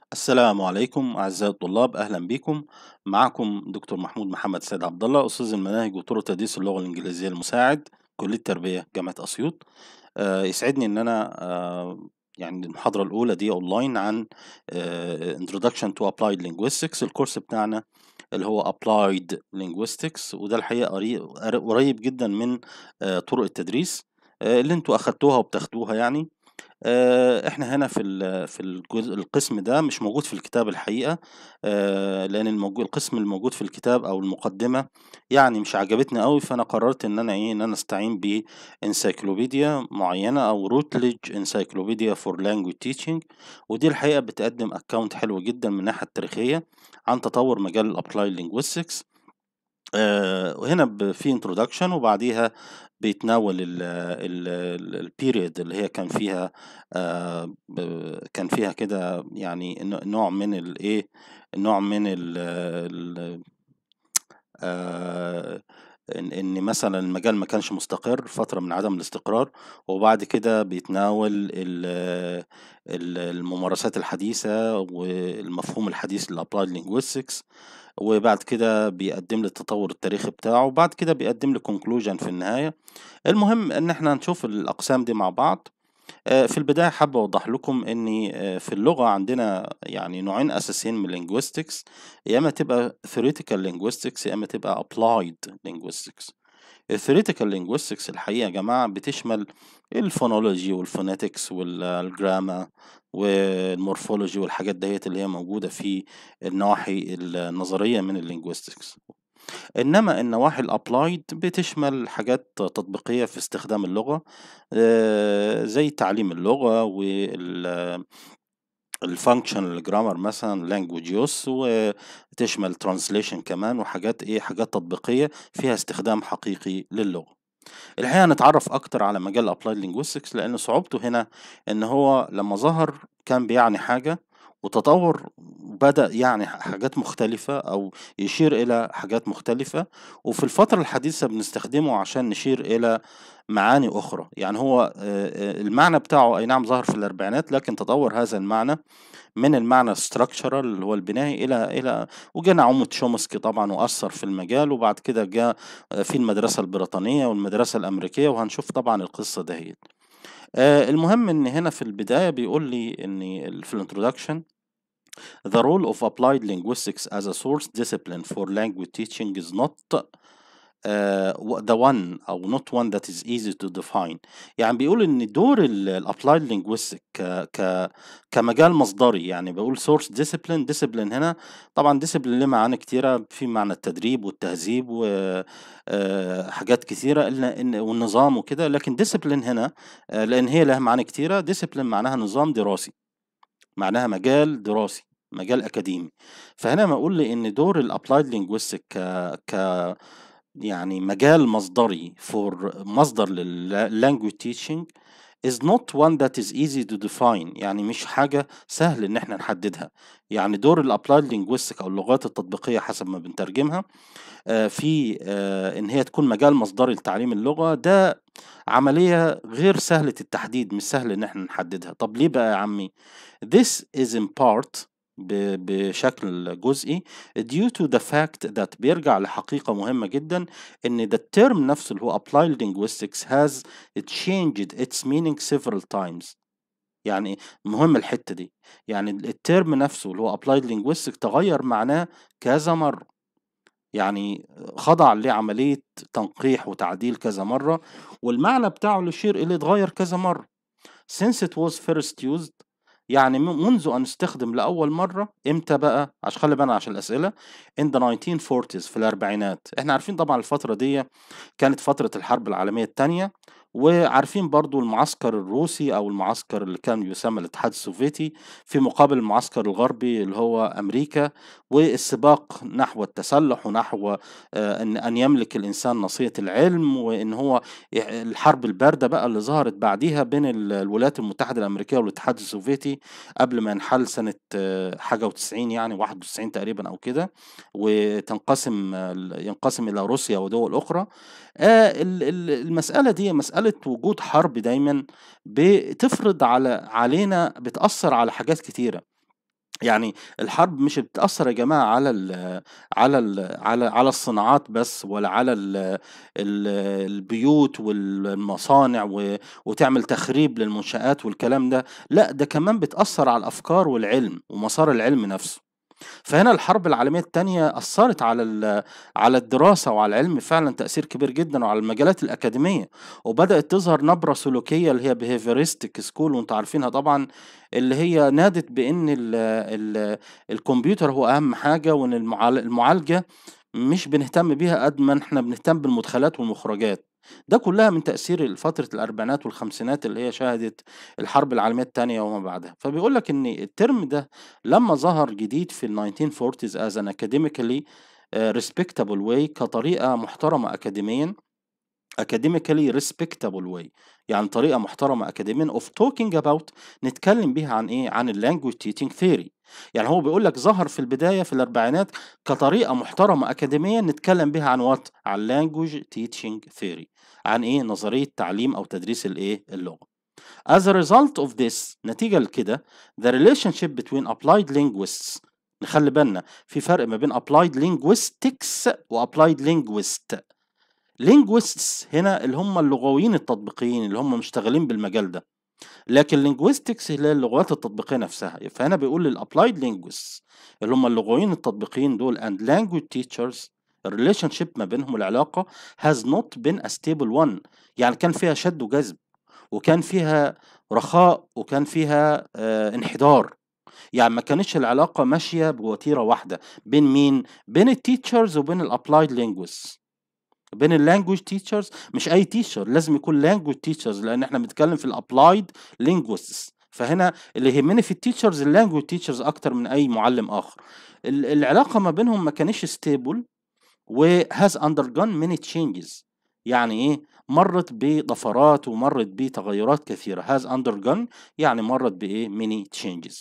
السلام عليكم أعزائي الطلاب أهلا بكم معكم دكتور محمود محمد سيد عبد الله أستاذ المناهج وطرق تدريس اللغة الإنجليزية المساعد كلية التربية جامعة أسيوط آه، يسعدني إن أنا آه، يعني المحاضرة الأولى دي أونلاين عن آه، Introduction to Applied Linguistics الكورس بتاعنا اللي هو Applied Linguistics وده الحقيقة قريب قريب جدا من آه، طرق التدريس آه، اللي انتوا أخدتوها وبتاخدوها يعني آه، احنا هنا في ال- في الجزء القسم ده مش موجود في الكتاب الحقيقة آه، لأن الموجود القسم الموجود في الكتاب أو المقدمة يعني مش عجبتني قوي فأنا قررت إن أنا إيه إن أنا أستعين بإنسايكلوبيديا معينة أو روتلج انسايكلوبيديا فور لانجويج تيتشنج ودي الحقيقة بتقدم أكونت حلو جدا من الناحية التاريخية عن تطور مجال الأبلاي لينجويستكس آه، وهنا ب- في انترودكشن وبعديها بيتناول البيريد اللي هي كان فيها آه، ب- كان فيها كده يعني ن- نوع من الايه نوع من ال ال- آه، ان إن مثلا المجال ما كانش مستقر فترة من عدم الاستقرار وبعد كده بيتناول ال- ال- الممارسات الحديثة والمفهوم الحديث للابلايد لينجويستكس وبعد كده بيقدم لي التطور التاريخي بتاعه وبعد كده بيقدم لي conclusion في النهاية المهم ان احنا نشوف الاقسام دي مع بعض آه، في البداية حابة أوضح لكم إن آه، في اللغة عندنا يعني نوعين أساسيين من linguistics يا إما تبقى theoretical linguistics يا إما تبقى applied linguistics ال theoretical linguistics الحقيقة يا جماعة بتشمل الفونولوجي والفونetics والجراما والمورفولوجي والحاجات ديت اللي هي موجودة في النواحي النظرية من اللينجويستكس إنما النواحي الأبلايد بتشمل حاجات تطبيقية في استخدام اللغة آه، زي تعليم اللغة وال الفانكشنال جرامر مثلا لانجوج يوس وتشمل ترانسليشن كمان وحاجات ايه حاجات تطبيقيه فيها استخدام حقيقي للغه الحقيقه نتعرف اكتر على مجال الابلايد لينجويستكس لان صعوبته هنا ان هو لما ظهر كان بيعني حاجه وتطور بدأ يعني حاجات مختلفة أو يشير إلى حاجات مختلفة وفي الفترة الحديثة بنستخدمه عشان نشير إلى معاني أخرى يعني هو آه، آه، المعنى بتاعه أي نعم ظهر في الأربعينات لكن تطور هذا المعنى من المعنى structural اللي هو البنائي إلى إلى وجانا عمود شومسكي طبعا وأثر في المجال وبعد كده جاء آه، في المدرسة البريطانية والمدرسة الأمريكية وهنشوف طبعا القصة دهيت آه، المهم إن هنا في البداية بيقول لي إن في الانترودكشن The role of applied linguistics as a source discipline for language teaching is not uh, the one أو not one that is easy to define يعني بيقول إن دور ال applied linguistics ك ك كمجال مصدري يعني بقول source discipline discipline هنا طبعا discipline له معاني كتيرة في معنى التدريب والتهذيب وحاجات كتيرة إلا إن والنظام وكده لكن discipline هنا آه، لأن هي لها معاني كتيرة discipline معناها نظام دراسي معناها مجال دراسي مجال أكاديمي فهنا ما أقول لي إن دور الأبلايد لينجويستيك ك ك يعني مجال مصدري for مصدر لللانجوج teaching is not one that is easy to define يعني مش حاجة سهل إن احنا نحددها يعني دور الأبلايد لينجويستيك أو اللغات التطبيقية حسب ما بنترجمها آه، في آه، إن هي تكون مجال مصدري لتعليم اللغة ده عملية غير سهلة التحديد مش سهل إن احنا نحددها طب ليه بقى يا عمي This is in part ب- بشكل جزئي due to the fact that بيرجع لحقيقة مهمة جدا إن the term نفسه اللي هو applied linguistics has changed its meaning several times يعني مهم الحتة دي يعني الترم نفسه اللي هو applied linguistics تغير معناه كذا مرة يعني خضع لعملية تنقيح وتعديل كذا مرة والمعنى بتاعه اللي يشير إليه اتغير كذا مرة since it was first used يعني من- منذ أن استخدم لأول مرة إمتى بقى عشان خلي بالنا عشان الأسئلة in the 1940s في الأربعينات إحنا عارفين طبعا الفترة دي كانت فترة الحرب العالمية الثانية وعارفين برضو المعسكر الروسي أو المعسكر اللي كان يسمى الاتحاد السوفيتي في مقابل المعسكر الغربي اللي هو أمريكا والسباق نحو التسلح ونحو آه، أن أن يملك الإنسان نصية العلم وإن هو يح- الحرب الباردة بقى اللي ظهرت بعديها بين ال- الولايات المتحدة الأمريكية والاتحاد السوفيتي قبل ما ينحل سنة آه، حاجة وتسعين يعني واحد وتسعين تقريبا أو كده وتنقسم آه، ينقسم إلى روسيا ودول أخرى آه، ال- ال- المسألة دي مسألة وجود حرب دايما بتفرض على علينا بتأثر على حاجات كتيرة يعني الحرب مش بتأثّر يا جماعة على ال على ال على على الصناعات بس ولا على ال ال البيوت والمصانع و وتعمل تخريب للمنشآت والكلام ده، لأ ده كمان بتأثّر على الأفكار والعلم ومسار العلم نفسه. فهنا الحرب العالمية التانية أثّرت على ال على الدراسة وعلى العلم فعلًا تأثير كبير جدًا وعلى المجالات الأكاديمية، وبدأت تظهر نبرة سلوكية اللي هي behavioristic school وأنتم عارفينها طبعًا، اللي هي نادت بإن ال ال الكمبيوتر هو أهم حاجة وإن المعال المعالجة مش بنهتم بيها قد ما إحنا بنهتم بالمدخلات والمخرجات. ده كلها من تأثير فترة الأربعينات والخمسينات اللي هي شهدت الحرب العالمية التانية وما بعدها، فبيقول لك إن الترم ده لمّا ظهر جديد في ال1940s as an academically آآ respectable way كطريقة محترمة أكاديميًا academically respectable way يعني طريقة محترمة أكاديميًا of talking about نتكلم بيها عن إيه، عن الlanguage teaching theory يعني هو بيقول لك ظهر في البداية في الأربعينات كطريقة محترمة أكاديميًا نتكلم بيها عن what عن language teaching theory عن إيه، نظرية تعليم أو تدريس الإيه، اللغة. As a result of this نتيجة لكده the relationship between applied linguists نخلي بالنا في فرق ما بين applied linguistics وapplied linguist. linguists هنا اللي هم اللغويين التطبيقيين اللي هم مشتغلين بالمجال ده. لكن linguistics اللي هي اللغات التطبيقية نفسها، فهنا بيقول للapplied linguists اللي هم اللغويين التطبيقيين دول and language teachers الrelationship ما بينهم العلاقة has not been a stable one يعني كان فيها شد وجذب وكان فيها رخاء وكان فيها آآ انحدار، يعني ما كانتش العلاقة ماشية بوتيرة واحدة بين مين؟ بين الteachers وبين الapplied linguists. بين الlanguage teachers مش أي teacher لازم يكون language teachers لأن إحنا بنتكلم في الapplied linguists فهنا اللي يهمني في الteachers الlanguage teachers أكتر من أي معلم آخر. ال العلاقة ما بينهم ما كانتش stable وhas undergone many changes يعني إيه؟ مرّت بطفرات ومرّت بتغيرات كثيرة has undergone يعني مرّت بإيه؟ many changes.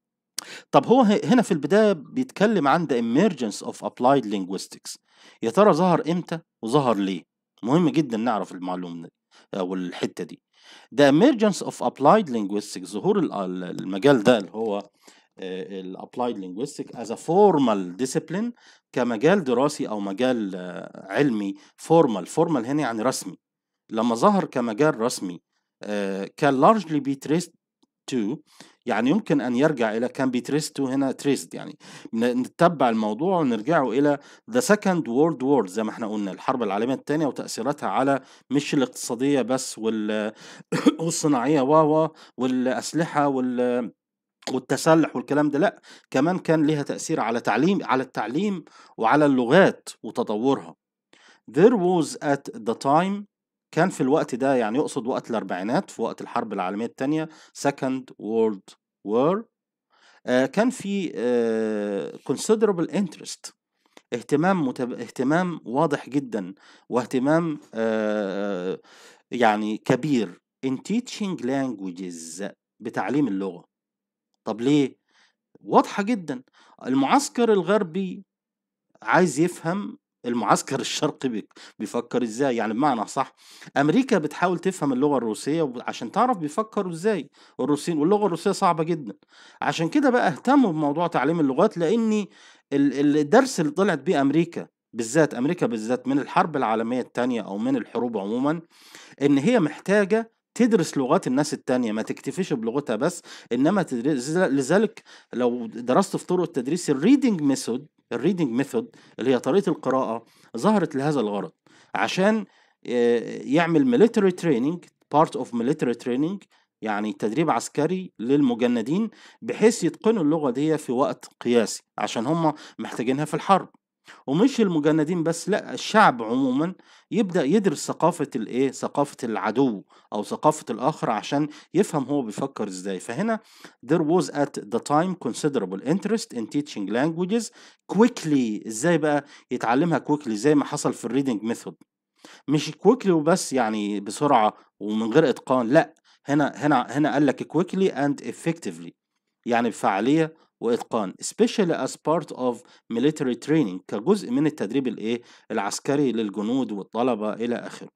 طب هو ه هنا في البداية بيتكلم عن the emergence of applied linguistics يا ترى ظهر إمتى وظهر ليه؟ مهم جدًا نعرف المعلومة دي أو الحتة دي. The emergence of applied linguistics ظهور ال ال المجال ده اللي هو آآ الapplied linguistics as a formal discipline كمجال دراسي أو مجال علمي formal، formal هنا يعني رسمي. لمّا ظهر كمجال رسمي آآ can largely be traced to يعني يمكن أن يرجع إلى can be traced to هنا traced يعني ن نتبع الموضوع ونرجعه إلى the second world war زي ما إحنا قلنا الحرب العالمية التانية وتأثيراتها على مش الاقتصادية بس وال والصناعية و، و، والأسلحة وال والتسلح والكلام ده لأ، كمان كان ليها تأثير على تعليم على التعليم وعلى اللغات وتطورها. There was at the time كان في الوقت ده يعني يقصد وقت الأربعينات في وقت الحرب العالمية التانية second world war آآ كان في آآ considerable interest اهتمام متب اهتمام واضح جدًا واهتمام آآ يعني كبير in teaching languages بتعليم اللغة. طب ليه؟ واضحة جدًا، المعسكر الغربي عايز يفهم المعسكر الشرقي بيك بيفكّر إزاي، يعني بمعنى أصح أمريكا بتحاول تفهم اللغة الروسية وب عشان تعرف بيفكّروا إزاي الروسيين واللغة الروسية صعبة جدًا، عشان كده بقى اهتموا بموضوع تعليم اللغات لإن ال ال الدرس اللي طلعت بيه أمريكا بالذات أمريكا بالذات من الحرب العالمية التانية أو من الحروب عمومًا، إن هي محتاجة تدرس لغات الناس التانية ما تكتفيش بلغتها بس، إنما تدرس لذلك لو درست في طرق التدريس الreading method الreading method اللي هي طريقة القراءة ظهرت لهذا الغرض، عشان آآ يعمل military training part of military training يعني تدريب عسكري للمجندين بحيث يتقنوا اللغة ديّة في وقت قياسي، عشان هم محتاجينها في الحرب. ومش المجندين بس لأ، الشعب عمومًا يبدأ يدرس ثقافة الإيه، ثقافة العدو أو ثقافة الآخر عشان يفهم هو بيفكّر إزاي، فهنا there was at the time considerable interest in teaching languages quickly إزاي بقى يتعلمها quickly زي ما حصل في الreading method مش quickly وبس يعني بسرعة ومن غير إتقان لأ، هنا هنا هنا قال لك quickly and effectively يعني بفعالية وإتقان especially as part of military training كجزء من التدريب الإيه، العسكري للجنود والطلبة إلى آخره.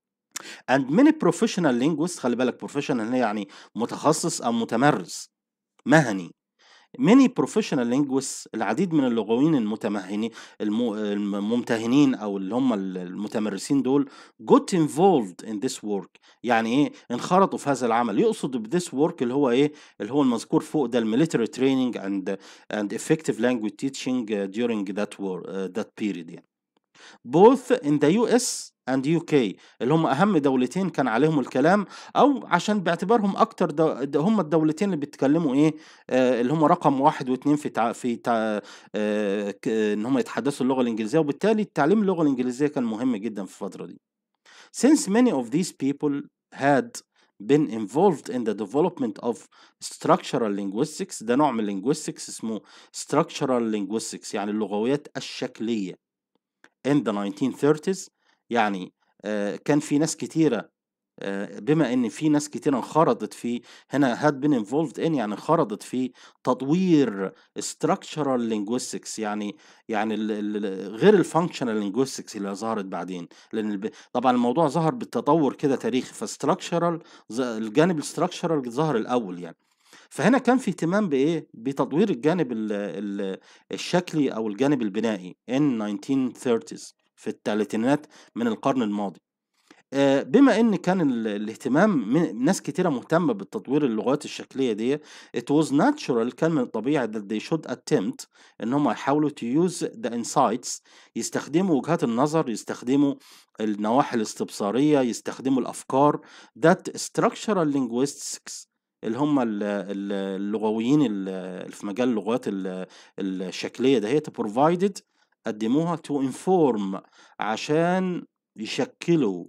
and many professional linguists خلّي بالك professional هنا يعني متخصص أو متمرس، مهني many professional linguists العديد من اللغويين المتمهنين الم- الممتهنين او اللي هم المتمرسين دول got involved in this work يعني ايه انخرطوا في هذا العمل يقصد ب this work اللي هو ايه اللي هو المذكور فوق ده military training and and effective language teaching uh, during that war uh, that period يعني both in the US and UK اللي هم أهم دولتين كان عليهم الكلام أو عشان باعتبارهم أكتر دو د- هم الدولتين اللي بيتكلموا إيه آه اللي هم رقم واحد واثنين في تع... في تع... آه ك- إن هم يتحدثوا اللغة الإنجليزية وبالتالي تعليم اللغة الإنجليزية كان مهم جدا في الفترة دي. Since many of these people had been involved in the development of structural linguistics ده نوع من linguistics اسمه structural linguistics يعني اللغويات الشكلية in the 1930s يعني آه، كان في ناس كتيرة آه، بما ان في ناس كتيرة انخرطت في هنا had been involved in يعني انخرطت في تطوير structural linguistics يعني يعني ال ال غير الفانكشنال linguistics اللي ظهرت بعدين لان الب- طبعا الموضوع ظهر بالتطور كده تاريخي فstructural الجانب الستراكشرال ظهر الاول يعني فهنا كان في اهتمام بايه بتطوير الجانب ال ال الشكلي او الجانب البنائي in 1930s في الثلاثينات من القرن الماضي آه، بما ان كان ال- الاهتمام من ناس كتيره مهتمه بالتطوير اللغات الشكليه دي it was natural كان من الطبيعي that they should attempt ان هم يحاولوا to use the insights يستخدموا وجهات النظر يستخدموا النواحي الاستبصاريه يستخدموا الافكار that structural linguistics اللي هم ال- ال- اللغويين ال- اللي في مجال اللغات ال- الشكليه دهيت provided قدموها to inform عشان يشكلوا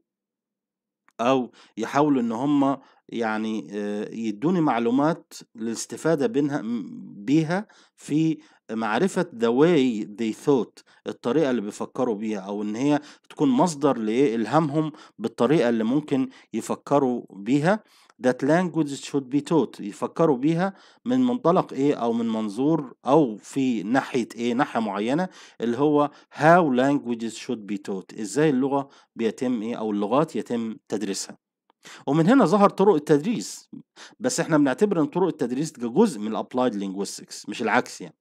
أو يحاولوا إن هم يعني آآ يدّوني معلومات للاستفادة بينها م بيها في معرفة the way they thought الطريقة اللي بيفكّروا بيها، أو إن هي تكون مصدر لإيه، إلهامهم بالطريقة اللي ممكن يفكّروا بيها that languages should be taught يفكّروا بيها من منطلق إيه، أو من منظور أو في ناحية إيه، ناحية معيّنة اللي هو how languages should be taught إزاي اللغة بيتم إيه، أو اللغات يتم تدريسها. ومن هنا ظهر طرق التدريس، بس إحنا بنعتبر إن طرق التدريس ده جزء من الapplied linguistics مش العكس يعني.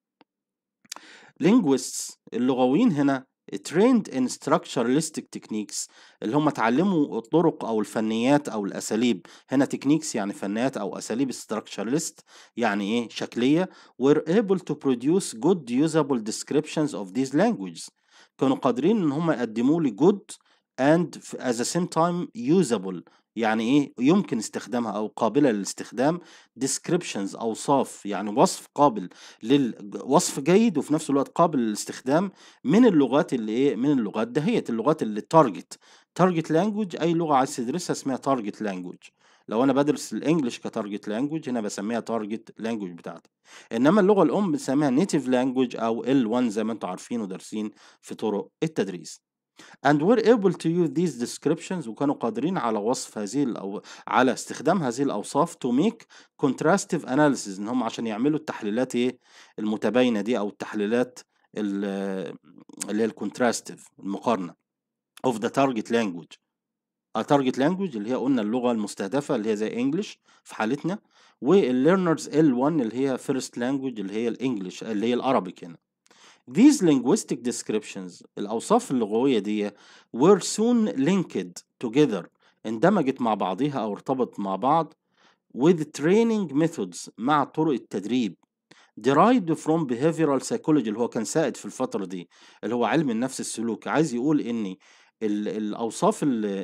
linguists اللغويين هنا trained in structuralistic techniques اللي هم اتعلموا الطرق أو الفنيات أو الأساليب، هنا techniques يعني فنيات أو أساليب structuralist يعني إيه، شكلية were able to produce good usable descriptions of these languages كانوا قادرين إن هم يقدموا لي good and ف at the same time usable يعني إيه، يمكن استخدامها أو قابلة للاستخدام descriptions أوصاف يعني وصف قابل لل وصف جيد وفي نفس الوقت قابل للاستخدام من اللغات اللي إيه، من اللغات دهيّة اللغات اللي target target language أي لغة عايز تدرسها اسمها target language لو أنا بادرس الEnglish كtarget language هنا باسميها target language بتاعتي، إنما اللغة الأم بنسميها native language أو L1 زي ما أنتم عارفين ودارسين في طرق التدريس. and were able to use these descriptions وكانوا قادرين على وصف هذه الأو على استخدام هذه الأوصاف to make contrastive analysis إن هم عشان يعملوا التحليلات إيه، المتباينة دي أو التحليلات ال اللي هي الcontrastive المقارنة of the target language. آه target language اللي هي قُلنا اللغة المستهدفة اللي هي زي English في حالتنا، والlearners L1 اللي هي first language اللي هي الEnglish اللي هي الArabic هنا. These linguistic descriptions الأوصاف اللغوية ديّة were soon linked together اندمجت مع بعضيها أو ارتبطت مع بعض with training methods مع طرق التدريب derived from behavioral psychology اللي هو كان سائد في الفترة دي، اللي هو علم النفس السلوكي، عايز يقول إن ال الأوصاف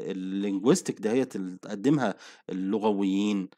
ال الlinguistic دهيّة اللي تقدمها اللغويين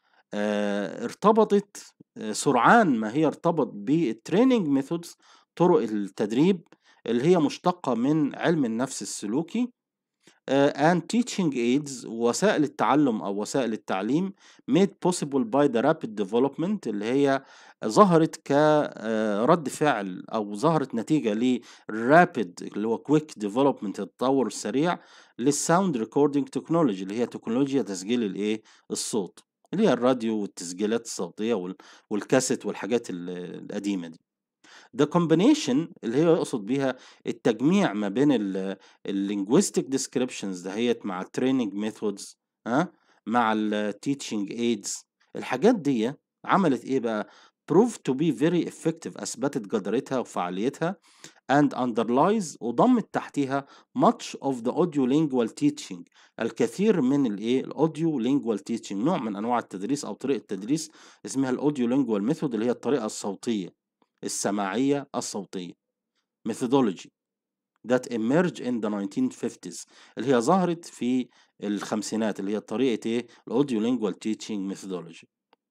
آآ ارتبطت آآ سرعان ما هي ارتبط بالtraining methods طرق التدريب اللي هي مشتقة من علم النفس السلوكي آآ and teaching aids وسائل التعلم أو وسائل التعليم made possible by the rapid development اللي هي ظهرت ك آآ رد فعل أو ظهرت نتيجة للrapid اللي هو quick development التطور السريع للsound recording technology اللي هي تكنولوجيا تسجيل الإيه، الصوت، اللي هي الراديو والتسجيلات الصوتية وال والكاسيت والحاجات ال القديمة دي. The combination اللي هي يقصد بيها التجميع ما بين ال الlinguistic descriptions دهيّة مع الtraining methods ها، مع الteaching aids الحاجات ديّة عملت إيه بقى proved to be very effective أثبتت جدارتها وفعاليتها and underlies وضمت تحتها much of the audiolingual teaching الكثير من الايه الاوديو lingual teaching نوع من انواع التدريس او طريقه تدريس اسمها الاوديو lingual method اللي هي الطريقه الصوتيه السماعيه الصوتيه methodology that emerged in the 1950s اللي هي ظهرت في الخمسينات اللي هي طريقه ايه الاوديو lingual teaching methodology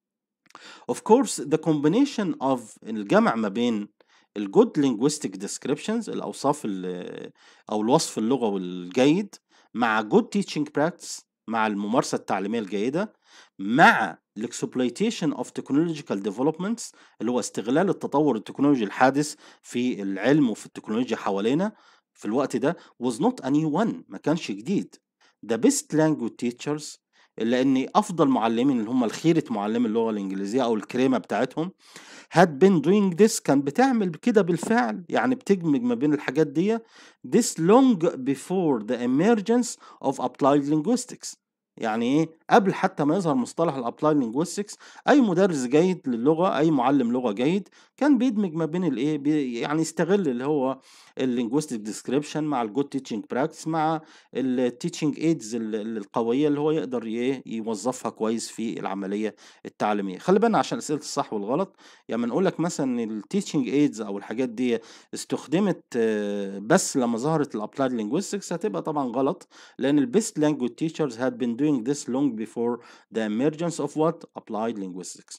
of course the combination of الجمع ما بين الجود linguistic descriptions الأوصاف ال- أو الوصف اللغوي الجيد مع good teaching practice مع الممارسة التعليمية الجيدة مع الاكسبلويتيشن of technological developments اللي هو استغلال التطور التكنولوجي الحادث في العلم وفي التكنولوجيا حوالينا في الوقت ده was not a new one ما كانش جديد the best language teachers لان افضل معلمين اللي هم الخيره معلمي اللغه الانجليزيه او الكريمه بتاعتهم had been doing this كان بتعمل كده بالفعل يعني بتدمج ما بين الحاجات دي this long before the emergence of applied linguistics يعني ايه قبل حتى ما يظهر مصطلح الابلايد linguistics اي مدرس جيد للغه اي معلم لغه جيد كان بيدمج ما بين الايه بي- يعني يستغل اللي هو اللينجويستيك ديسكريبشن مع الجود تيتشنج براكتس مع التيتشنج ايدز القويه اللي هو يقدر ي- يوظفها كويس في العمليه التعليميه خلي بالنا عشان اسئله الصح والغلط يعني نقول لك مثلا ان التيتشنج ايدز او الحاجات دي استخدمت آه، بس لما ظهرت الابلايد linguistics هتبقى طبعا غلط لان البيست language teachers had been doing this long before the emergence of what applied linguistics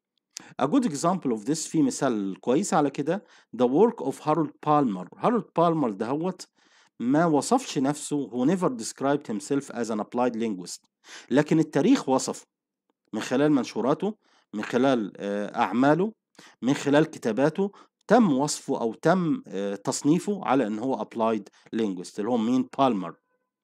A good example of this في مثال كويس على كده the work of Harold Palmer هارولد بالمر دهوت ما وصفش نفسه who never described himself as an applied linguist لكن التاريخ وصفه من خلال منشوراته من خلال آه، أعماله من خلال كتاباته تم وصفه أو تم آه، تصنيفه على إن هو applied linguist اللي هو مين بالمر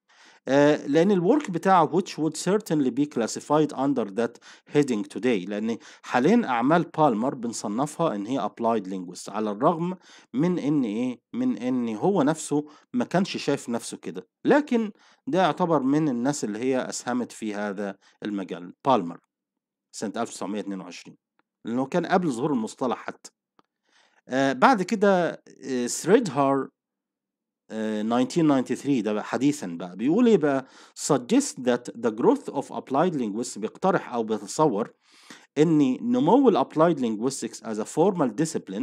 آه، لأن الورك بتاعه which would certainly be classified under that heading today لأن حاليا أعمال بالمر بنصنفها إن هي applied linguist على الرغم من إن إيه من إن هو نفسه ما كانش شايف نفسه كده لكن ده يعتبر من الناس اللي هي أسهمت في هذا المجال بالمر سنة 1922 لأنه كان قبل ظهور المصطلح حتى آه بعد كده آه ثريدهار آه 1993 ده بقى حديثا بقى بيقول ايه بقى suggest that the growth of applied linguistics بيقترح او بيتصور ان نمو الابلايد linguistics as a formal discipline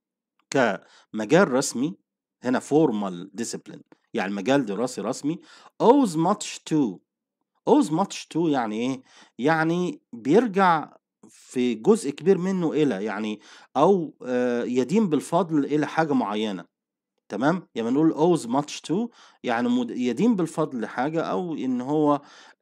كمجال رسمي هنا formal discipline يعني مجال دراسي رسمي owes much to owes much to يعني ايه يعني بيرجع في جزء كبير منه الى يعني او آه، يدين بالفضل الى حاجه معينه تمام يعني نقول owes much to يعني مد- يدين بالفضل لحاجه او ان هو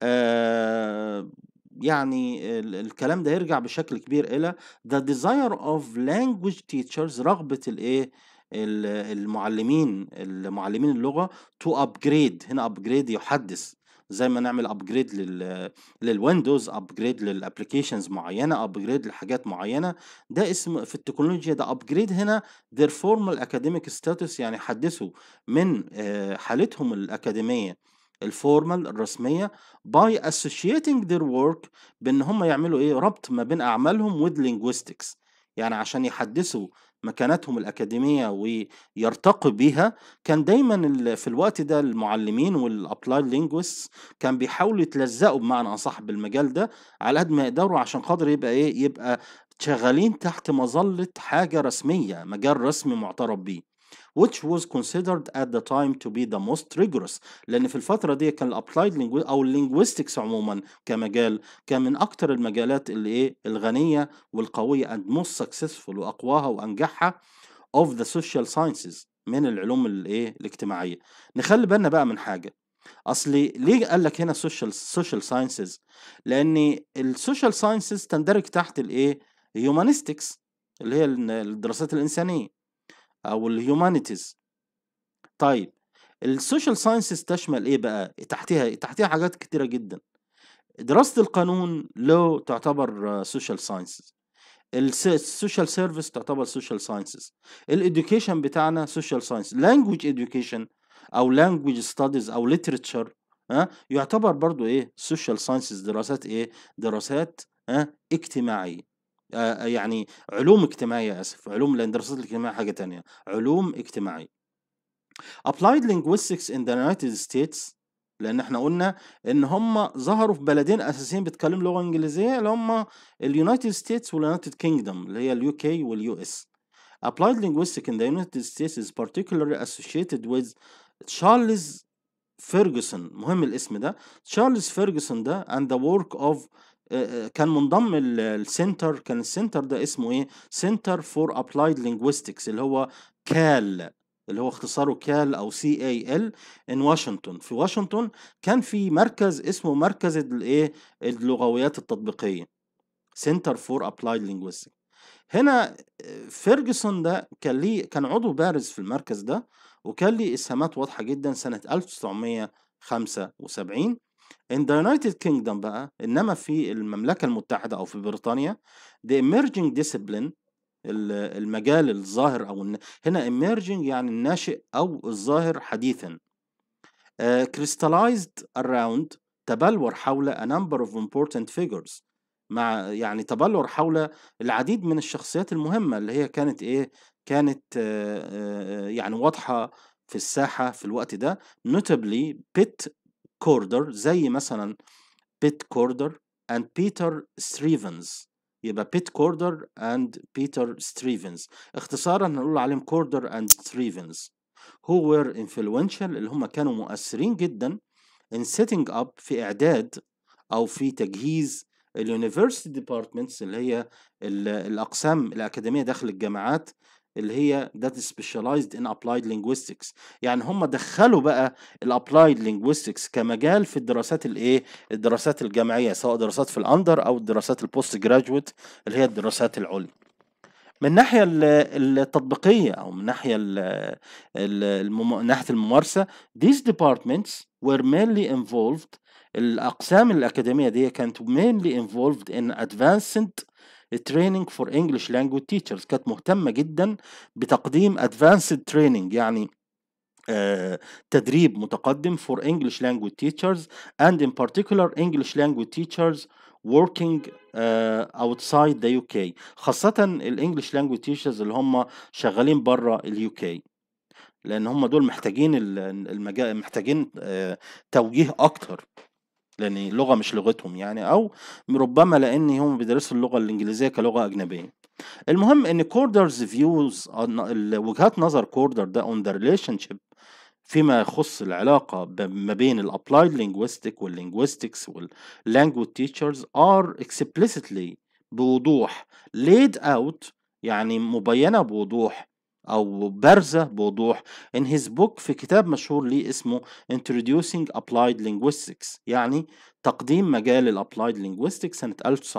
آه يعني ال- الكلام ده يرجع بشكل كبير الى the desire of language teachers رغبه الايه ال- المعلمين المعلمين اللغه to upgrade هنا upgrade يحدث زي ما نعمل ابجريد لل للويندوز ابجريد للابلكيشنز معينه ابجريد لحاجات معينه ده اسم في التكنولوجيا ده ابجريد هنا their formal academic status يعني حدثوا من آه، حالتهم الأكاديمية الفورمال الرسمية by associating their work بأن هم يعملوا إيه ربط ما بين أعمالهم with linguistics يعني عشان يحدثوا مكانتهم الأكاديمية ويرتقوا بيها كان دايما ال- في الوقت ده المعلمين والابلايد linguists كان بيحاولوا يتلزقوا بمعنى أصح بالمجال ده على قد ما يقدروا عشان خاطر يبقى إيه يبقى شغالين تحت مظلة حاجة رسمية مجال رسمي معترف بيه which was considered at the time to be the most rigorous لأن في الفترة دي كان الابلايد linguistics أو linguistics عموما كمجال كان من أكتر المجالات اللي إيه الغنية والقوية and most successful وأقواها وأنجحها of the social sciences من العلوم الإيه الاجتماعية نخلي بالنا بقى من حاجة اصل ليه قال لك هنا سوشيال سوشيال ساينسز لان السوشيال ساينسز تندرج تحت الايه هيومانيستكس اللي هي ال- الدراسات الانسانيه او الهيومانيتيز طيب السوشيال ساينسز تشمل ايه بقى تحتها تحتها حاجات كتيره جدا دراسه القانون له تعتبر سوشيال ساينسز السوشيال سيرفيس تعتبر سوشيال ساينسز الاديوكيشن بتاعنا سوشيال ساينس لانجويج اديوكيشن او لانجويج ستاديز او ليتريتشر ها يعتبر برضو ايه سوشيال ساينسز دراسات ايه دراسات ها اجتماعيه آآ يعني علوم اجتماعية آسف، علوم لأن الدراسات الاجتماعية حاجة تانية، علوم اجتماعية. applied linguistics in the United States لأن إحنا قُلنا إن هم ظهروا في بلدين أساسيين بيتكلموا لغة إنجليزية اللي هم الUnited States والUnited Kingdom اللي هي الUK والUS. Applied linguistics in the United States is particularly associated with Charles Ferguson مهم الاسم ده Charles Ferguson ده and the work of آآ كان منضم ال الcenter كان الcenter ده اسمه إيه Center for Applied Linguistics اللي هو CAL اللي هو اختصاره CAL أو CAL in Washington في واشنطن كان في مركز اسمه مركز الإيه اللغويات التطبيقية Center for Applied Linguistics هنا فيرجسون ده كان ليه كان عضو بارز في المركز ده وكان ليه إسهامات واضحة جدًا سنة 1975 in the United Kingdom بقى إنما في المملكة المتحدة أو في بريطانيا the emerging discipline ال المجال الظاهر أو الن هنا emerging يعني الناشئ أو الظاهر حديثًا آآ crystallized around تبلور حول a number of important figures مع يعني تبلور حول العديد من الشخصيات المهمة اللي هي كانت إيه كانت آآ يعني واضحة في الساحة في الوقت ده notably Pitt Corder زي مثلًا Pitt Corder and Peter Stevens يبقى Pitt Corder and Peter Stevens اختصارًا هنقول عليهم Corder and Stevens who were influential اللي هم كانوا مؤثرين جدًا in setting up في إعداد أو في تجهيز الuniversity departments اللي هي ال الأقسام الأكاديمية داخل الجامعات اللي هي that is specialized in applied linguistics يعني هم دخلوا بقى الapplied linguistics كمجال في الدراسات الإيه الدراسات الجامعية سواء دراسات في الأندر أو الدراسات الpost graduate اللي هي الدراسات العُليا. من الناحية ال التطبيقية أو من الناحية ال ال المم ناحية الممارسة these departments were mainly involved الأقسام الأكاديمية ديّة كانت mainly involved in advanced training for English language teachers كانت مهتمة جدًا بتقديم advanced training يعني آآ تدريب متقدم for English language teachers and in particular English language teachers working آآ outside the UK خاصةً الEnglish language teachers اللي هم شغالين برّه الUK لأن هم دول محتاجين ال المجا محتاجين آآ توجيه أكتر. لأن اللغة مش لغتهم يعني أو ربما لأن هم بيدرسوا اللغة الإنجليزية كلغة أجنبية. المهم إن Corder's views on ال وجهات نظر كوردر ده on the relationship فيما يخص العلاقة ب ما بين الapplied linguistic والlinguistics والlanguage teachers are explicitly بوضوح laid out يعني مبينة بوضوح أو بارزة بوضوح in his book في كتاب مشهور ليه اسمه Introducing Applied Linguistics يعني تقديم مجال الapplied linguistics سنة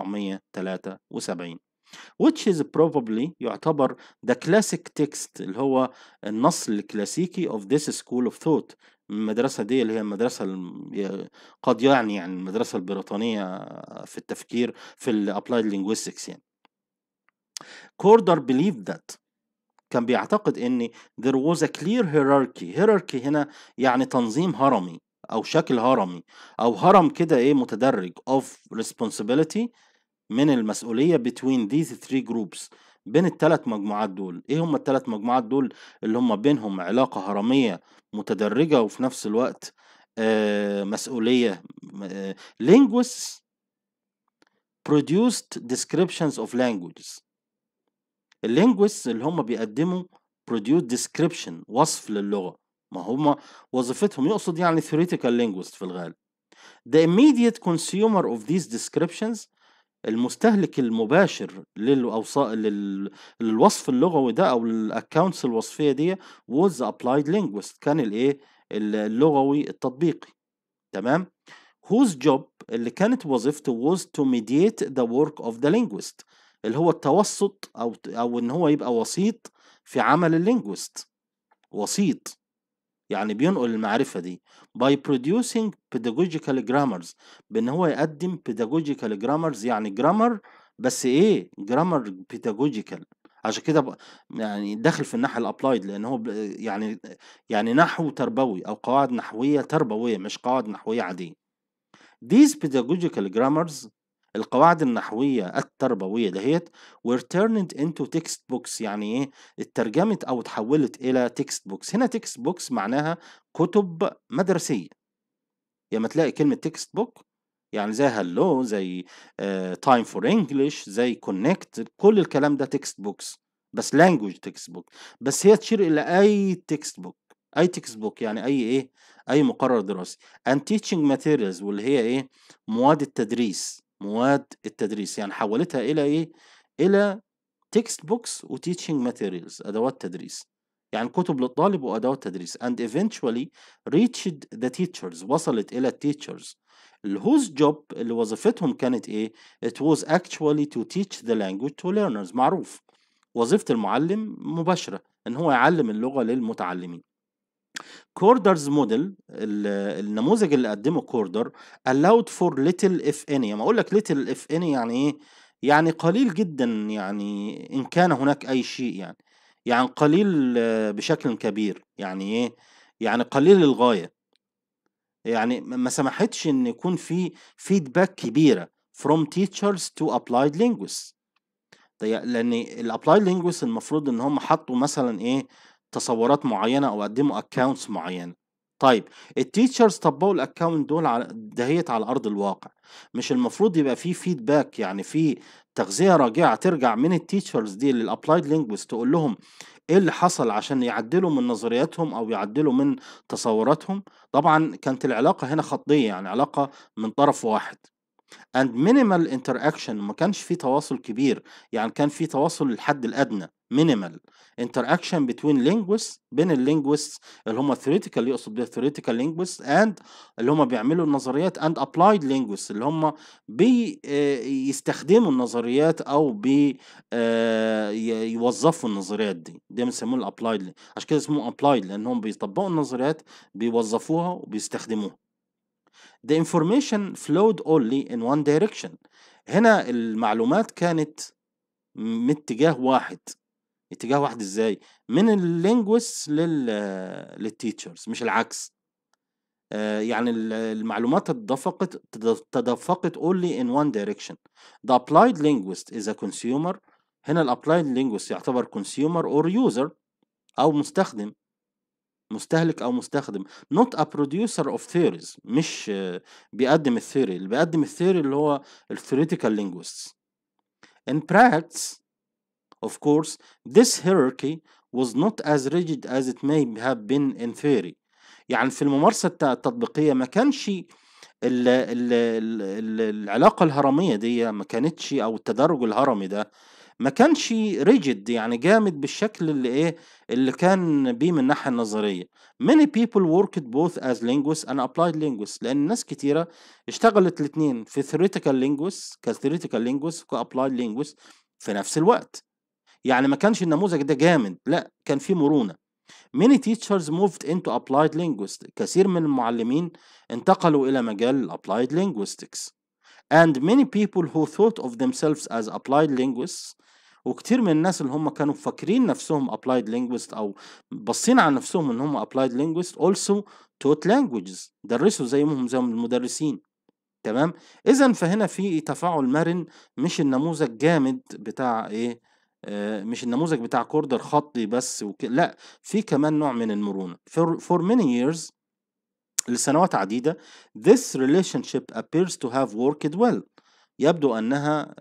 1973 which is probably يعتبر the classic text اللي هو النص الكلاسيكي of this school of thought المدرسة دي اللي هي المدرسة الم قد يعني يعني المدرسة البريطانية في التفكير في الapplied linguistics يعني. Corder believed that كان بيعتقد إن there was a clear hierarchy hierarchy هنا يعني تنظيم هرمي أو شكل هرمي أو هرم كده إيه متدرج of responsibility من المسؤولية between these three groups بين التلات مجموعات دول إيه هم التلات مجموعات دول اللي هم بينهم علاقة هرمية متدرجة وفي نفس الوقت آه مسؤولية آه linguists produced descriptions of languages اللينجويست اللي هم بيقدموا produce description وصف للغة ما هم وظيفتهم يقصد يعني theoretical linguist في الغالب the immediate consumer of these descriptions المستهلك المباشر للأوصاء لل... للوصف اللغوي ده أو الأكاونتس الوصفية دي was the applied linguist كان الإيه اللغوي التطبيقي تمام whose job اللي كانت وظيفته was to mediate the work of the linguist اللي هو التوسط أو أو إن هو يبقى وسيط في عمل اللينجويست وسيط يعني بينقل المعرفة دي by producing pedagogical grammars بإن هو يقدم pedagogical grammars يعني grammar بس إيه grammar pedagogical عشان كده ب- يعني داخل في الناحية الابلايد لأن هو ب- يعني يعني نحو تربوي أو قواعد نحوية تربوية مش قواعد نحوية عادية These pedagogical grammars القواعد النحوية التربوية دهيت were turned into text books يعني إيه اترجمت أو اتحولت إلى text books هنا text books معناها كتب مدرسية لما تلاقي كلمة text book يعني زي هلو زي تايم فور انجلش زي كونكت كل الكلام ده تكست بوكس بس لانجوج تكست بوك بس هي تشير الى اي تكست بوك اي تكست بوك يعني اي ايه اي مقرر دراسي and teaching materials واللي هي ايه مواد التدريس مواد التدريس يعني حولتها الى ايه الى تكست بوكس وتيتشنج ماتيريالز ادوات تدريس يعني كتب للطالب وادوات تدريس and eventually reached the teachers وصلت الى التيتشرز whose job اللي وظيفتهم كانت ايه it was actually to teach the language to learners معروف وظيفة المعلم مباشرة ان هو يعلم اللغة للمتعلمين كوردرز موديل النموذج اللي قدمه كوردر allowed for little if any ما اقول لك little if any يعني ايه يعني قليل جدا يعني ان كان هناك اي شيء يعني يعني قليل بشكل كبير يعني ايه يعني قليل للغايه يعني ما سمحتش ان يكون في فيدباك كبيره from teachers to applied linguists لان الابلايد linguists المفروض ان هم حطوا مثلا ايه تصورات معينه او قدموا اكونتس معينه طيب التيتشرز طبقوا الاكونت دول على دهيت على ارض الواقع مش المفروض يبقى في فيدباك يعني في تغذيه راجعه ترجع من التيتشرز دي للابلايد لينجويست تقول لهم ايه اللي حصل عشان يعدلوا من نظرياتهم او يعدلوا من تصوراتهم طبعا كانت العلاقه هنا خطيه يعني علاقه من طرف واحد and minimal interaction ما كانش في تواصل كبير يعني كان في تواصل للحد الادنى minimal interaction between linguists بين اللينجويست اللي هم theoretical يقصد بيها theoretical linguists and اللي هم بيعملوا النظريات and applied linguists اللي هم بيستخدموا النظريات او بي يوظفوا النظريات دي دي بنسموه الابلايد عشان كده اسمه applied لانهم بيطبقوا النظريات بيوظفوها وبيستخدموها the information flowed only in one direction هنا المعلومات كانت من اتجاه واحد اتجاه واحد ازاي من اللينجويست لل للتيتشرز مش العكس آه يعني المعلومات تدفقت تدفقت only in one direction the applied linguist is a consumer هنا الابلايد linguist يعتبر consumer or user او مستخدم مستهلك او مستخدم not a producer of theories مش بيقدم الثيوري اللي بيقدم الثيوري اللي هو الثيوريتيكال linguists in practice of course this hierarchy was not as rigid as it may have been in theory يعني في الممارسة التطبيقية ما كانش ال ال ال العلاقة الهرمية دي ما كانتش أو التدرج الهرمي ده ما كانش ريجيد يعني جامد بالشكل اللي ايه اللي كان بيه من الناحيه النظريه many people worked both as linguists and applied linguists لان ناس كتيره اشتغلت الاثنين في theoretical linguists ك theoretical linguists و applied linguists في نفس الوقت يعني ما كانش النموذج ده جامد لا كان فيه مرونه many teachers moved into applied linguists كثير من المعلمين انتقلوا الى مجال applied linguistics and many people who thought of themselves as applied linguists وكتير من الناس اللي هم كانوا فاكرين نفسهم applied linguist او باصين على نفسهم ان هم applied linguist also taught languages درسوا زيهم زي المدرسين تمام اذا فهنا في تفاعل مرن مش النموذج جامد بتاع ايه آه مش النموذج بتاع كوردر خطي بس وك... لا في كمان نوع من المرونه for, for many years لسنوات عديدة this relationship appears to have worked well يبدو أنها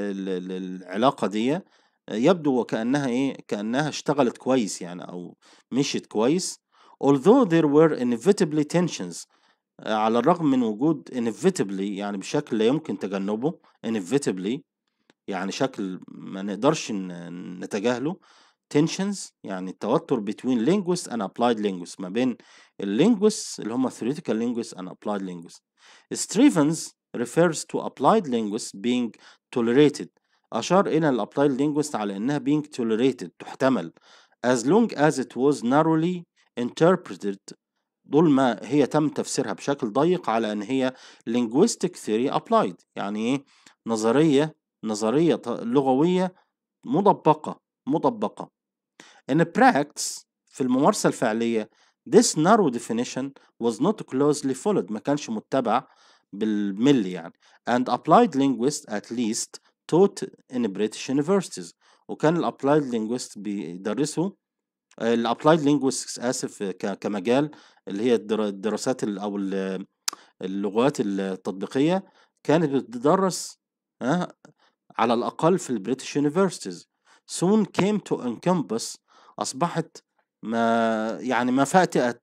العلاقة دي يبدو وكأنها إيه كأنها اشتغلت كويس يعني أو مشيت كويس although there were inevitably tensions على الرغم من وجود inevitably يعني بشكل لا يمكن تجنبه inevitably يعني شكل ما نقدرش نتجاهله tensions يعني التوتر between linguists and applied linguists ما بين linguists اللي هم theoretical linguists and applied linguists Stevens refers to applied linguists being tolerated أشار إلى الابلايد linguist على إنها being tolerated تحتمل as long as it was narrowly interpreted طول ما هي تم تفسيرها بشكل ضيق على إن هي linguistic theory applied يعني إيه نظرية نظرية لغوية مطبقة مطبقة in practice في الممارسة الفعلية this narrow definition was not closely followed ما كانش متبع بالملي يعني and applied linguists at least taught in British universities وكان الابلايد linguists بيدرسوا الابلايد linguists اسف كمجال اللي هي الدراسات او اللغات التطبيقيه كانت بتدرس على الأقل في البريتش يونيفرسيتيز soon came to encompass أصبحت ما يعني ما فاتئت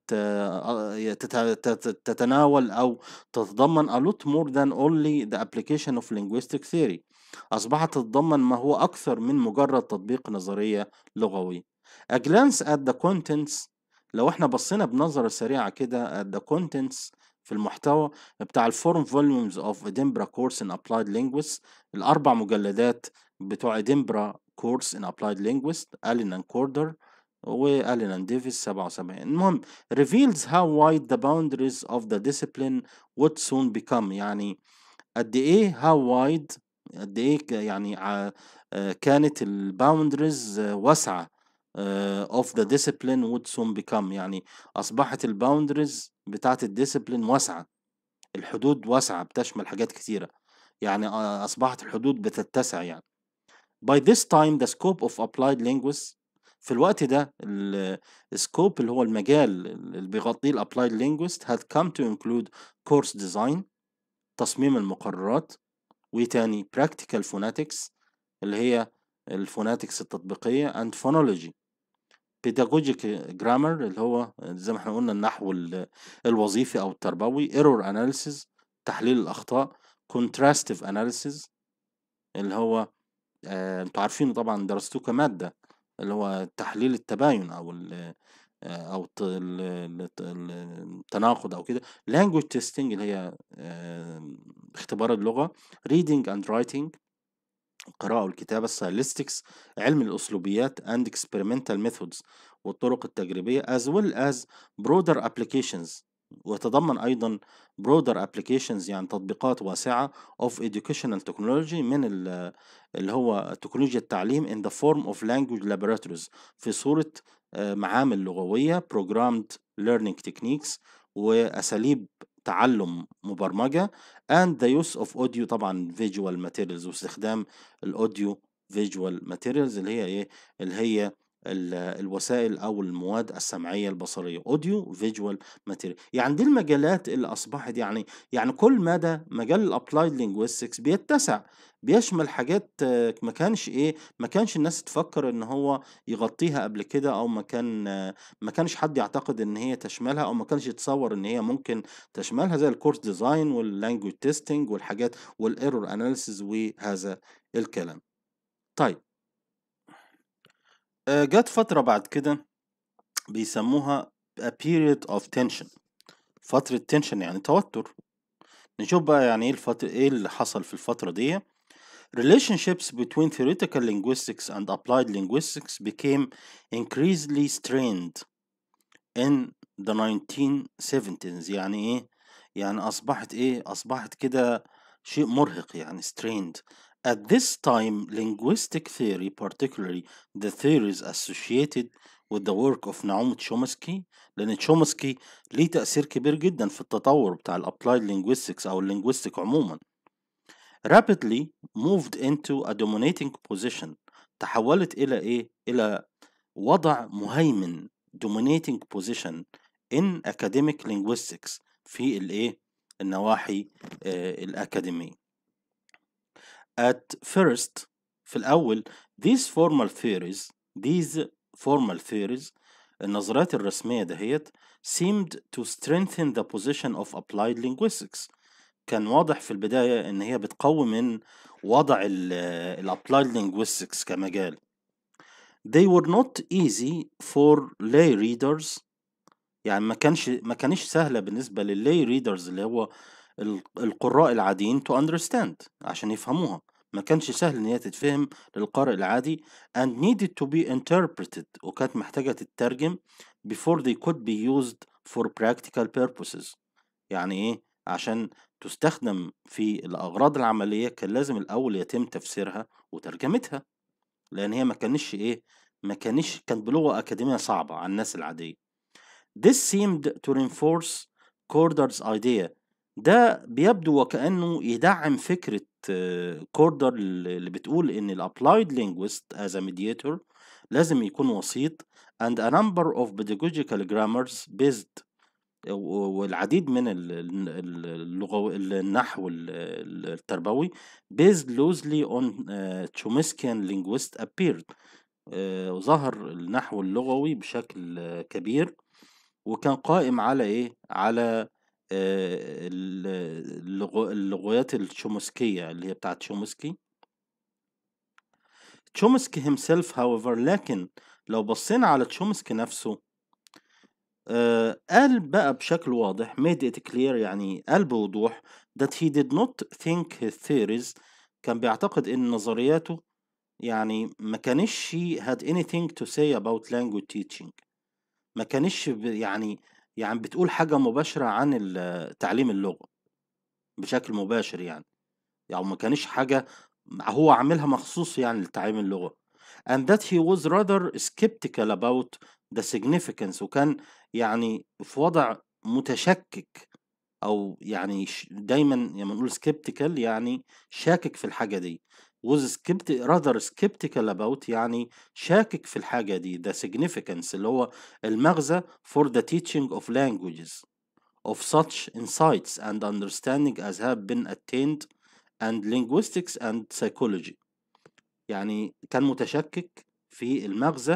تتناول أو تتضمن a lot more than only the application of linguistic theory أصبحت تتضمن ما هو أكثر من مجرد تطبيق نظرية لغوية A glance at the contents لو احنا بصينا بنظرة سريعة كده at the contents في المحتوى بتاع الفورم فوليومز اوف ادنبرا كورس ان ابلايد لينجويست الاربع مجلدات بتوع ادنبرا كورس ان ابلايد لينجويست الين اند كوردر والين اند ديفيس 77 المهم reveals how wide the boundaries of the discipline would soon become يعني قد ايه how wide قد ايه يعني كانت الباوندريز واسعه of the discipline would soon become يعني أصبحت الباوندريز بتاعت الديسيبلين واسعة الحدود واسعة بتشمل حاجات كتيرة يعني أصبحت الحدود بتتسع يعني by this time the scope of applied linguists في الوقت ده السكوب اللي هو المجال اللي بيغطيه الابلايد linguist had come to include course design تصميم المقررات وتاني practical phonetics اللي هي الفوناتكس التطبيقية and phonology pedagogic grammar اللي هو زي ما احنا قلنا النحو الوظيفي او التربوي error analysis تحليل الاخطاء contrastive analysis اللي هو آه انتوا عارفينه طبعا درستوه كماده اللي هو تحليل التباين او ال او التناقض او كده language testing اللي هي آه اختبار اللغه reading and writing القراءة والكتابة stylistics علم الأسلوبيات and experimental methods والطرق التجريبية as well as broader applications ويتضمن أيضا broader applications يعني تطبيقات واسعة of educational technology من اللي هو تكنولوجيا التعليم in the form of language laboratories في صورة معامل لغوية programmed learning techniques وأساليب تعلم مبرمجة and the use of audio طبعا visual materials واستخدام الاوديو visual materials اللي هي ايه اللي هي الوسائل او المواد السمعيه البصريه اوديو فيجوال ماتيريال يعني دي المجالات اللي اصبحت يعني يعني كل مدى مجال الابلايد لينجويستكس بيتسع بيشمل حاجات ما كانش ايه ما كانش الناس تفكر ان هو يغطيها قبل كده او ما كان ما كانش حد يعتقد ان هي تشملها او ما كانش يتصور ان هي ممكن تشملها زي الكورس ديزاين واللانجوج تيستنج والحاجات والايرور اناليسيز وهذا الكلام طيب جت فترة بعد كده بيسموها a period of tension فترة tension يعني توتر نشوف بقى يعني ايه الفترة ايه اللي حصل في الفترة دي relationships between theoretical linguistics and applied linguistics became increasingly strained in the 1970s يعني ايه يعني اصبحت ايه اصبحت كده شيء مرهق يعني strained At this time, linguistic theory, particularly the theories associated with the work of Naum Chomsky لأن تشومسكي ليه تأثير كبير جدا في التطور بتاع الابلايد linguistics أو اللينجويستيك عموما rapidly moved into a dominating position تحولت إلى إيه؟ إلى وضع مهيمن dominating position in academic linguistics في الإيه؟ النواحي آه الأكاديمية at first في الأول these formal theories these formal theories النظريات الرسمية دهيت seemed to strengthen the position of applied linguistics كان واضح في البداية إن هي بتقوي من وضع ال applied linguistics كمجال they were not easy for lay readers يعني ما كانش ما كانش سهلة بالنسبة لللاي readers اللي هو القراء العاديين to understand عشان يفهموها ما كانش سهل ان هي تتفهم للقارئ العادي and needed to be interpreted وكانت محتاجة تترجم before they could be used for practical purposes يعني ايه عشان تستخدم في الأغراض العملية كان لازم الأول يتم تفسيرها وترجمتها لأن هي ما كانش إيه ما كانش كانت بلغة أكاديمية صعبة على الناس العادية This seemed to reinforce Corder's idea ده بيبدو وكأنه يدعم فكرة كوردر اللي بتقول إن الأبلايد linguist as a mediator لازم يكون وسيط and a number of pedagogical grammars based والعديد من اللغو النحو التربوي based loosely on Chomskyan linguist appeared ظهر النحو اللغوي بشكل كبير وكان قائم على إيه على اللغويات الشومسكية اللي هي بتاعت شومسكي تشومسكي himself however لكن لو بصينا على تشومسكي نفسه آه قال بقى بشكل واضح made it clear يعني قال بوضوح that he did not think his theories كان بيعتقد ان نظرياته يعني ما كانش had anything to say about language teaching ما كانش يعني يعني بتقول حاجة مباشرة عن تعليم اللغة بشكل مباشر يعني يعني ما كانش حاجة هو عاملها مخصوص يعني لتعليم اللغة and that he was rather skeptical about the significance وكان يعني في وضع متشكك أو يعني دايما لما نقول skeptical يعني شاكك في الحاجة دي was skepti rather skeptical about يعني شاكك في الحاجة دي the significance اللي هو المغزى for the teaching of languages of such insights and understanding as have been attained and linguistics and psychology يعني كان متشكك في المغزى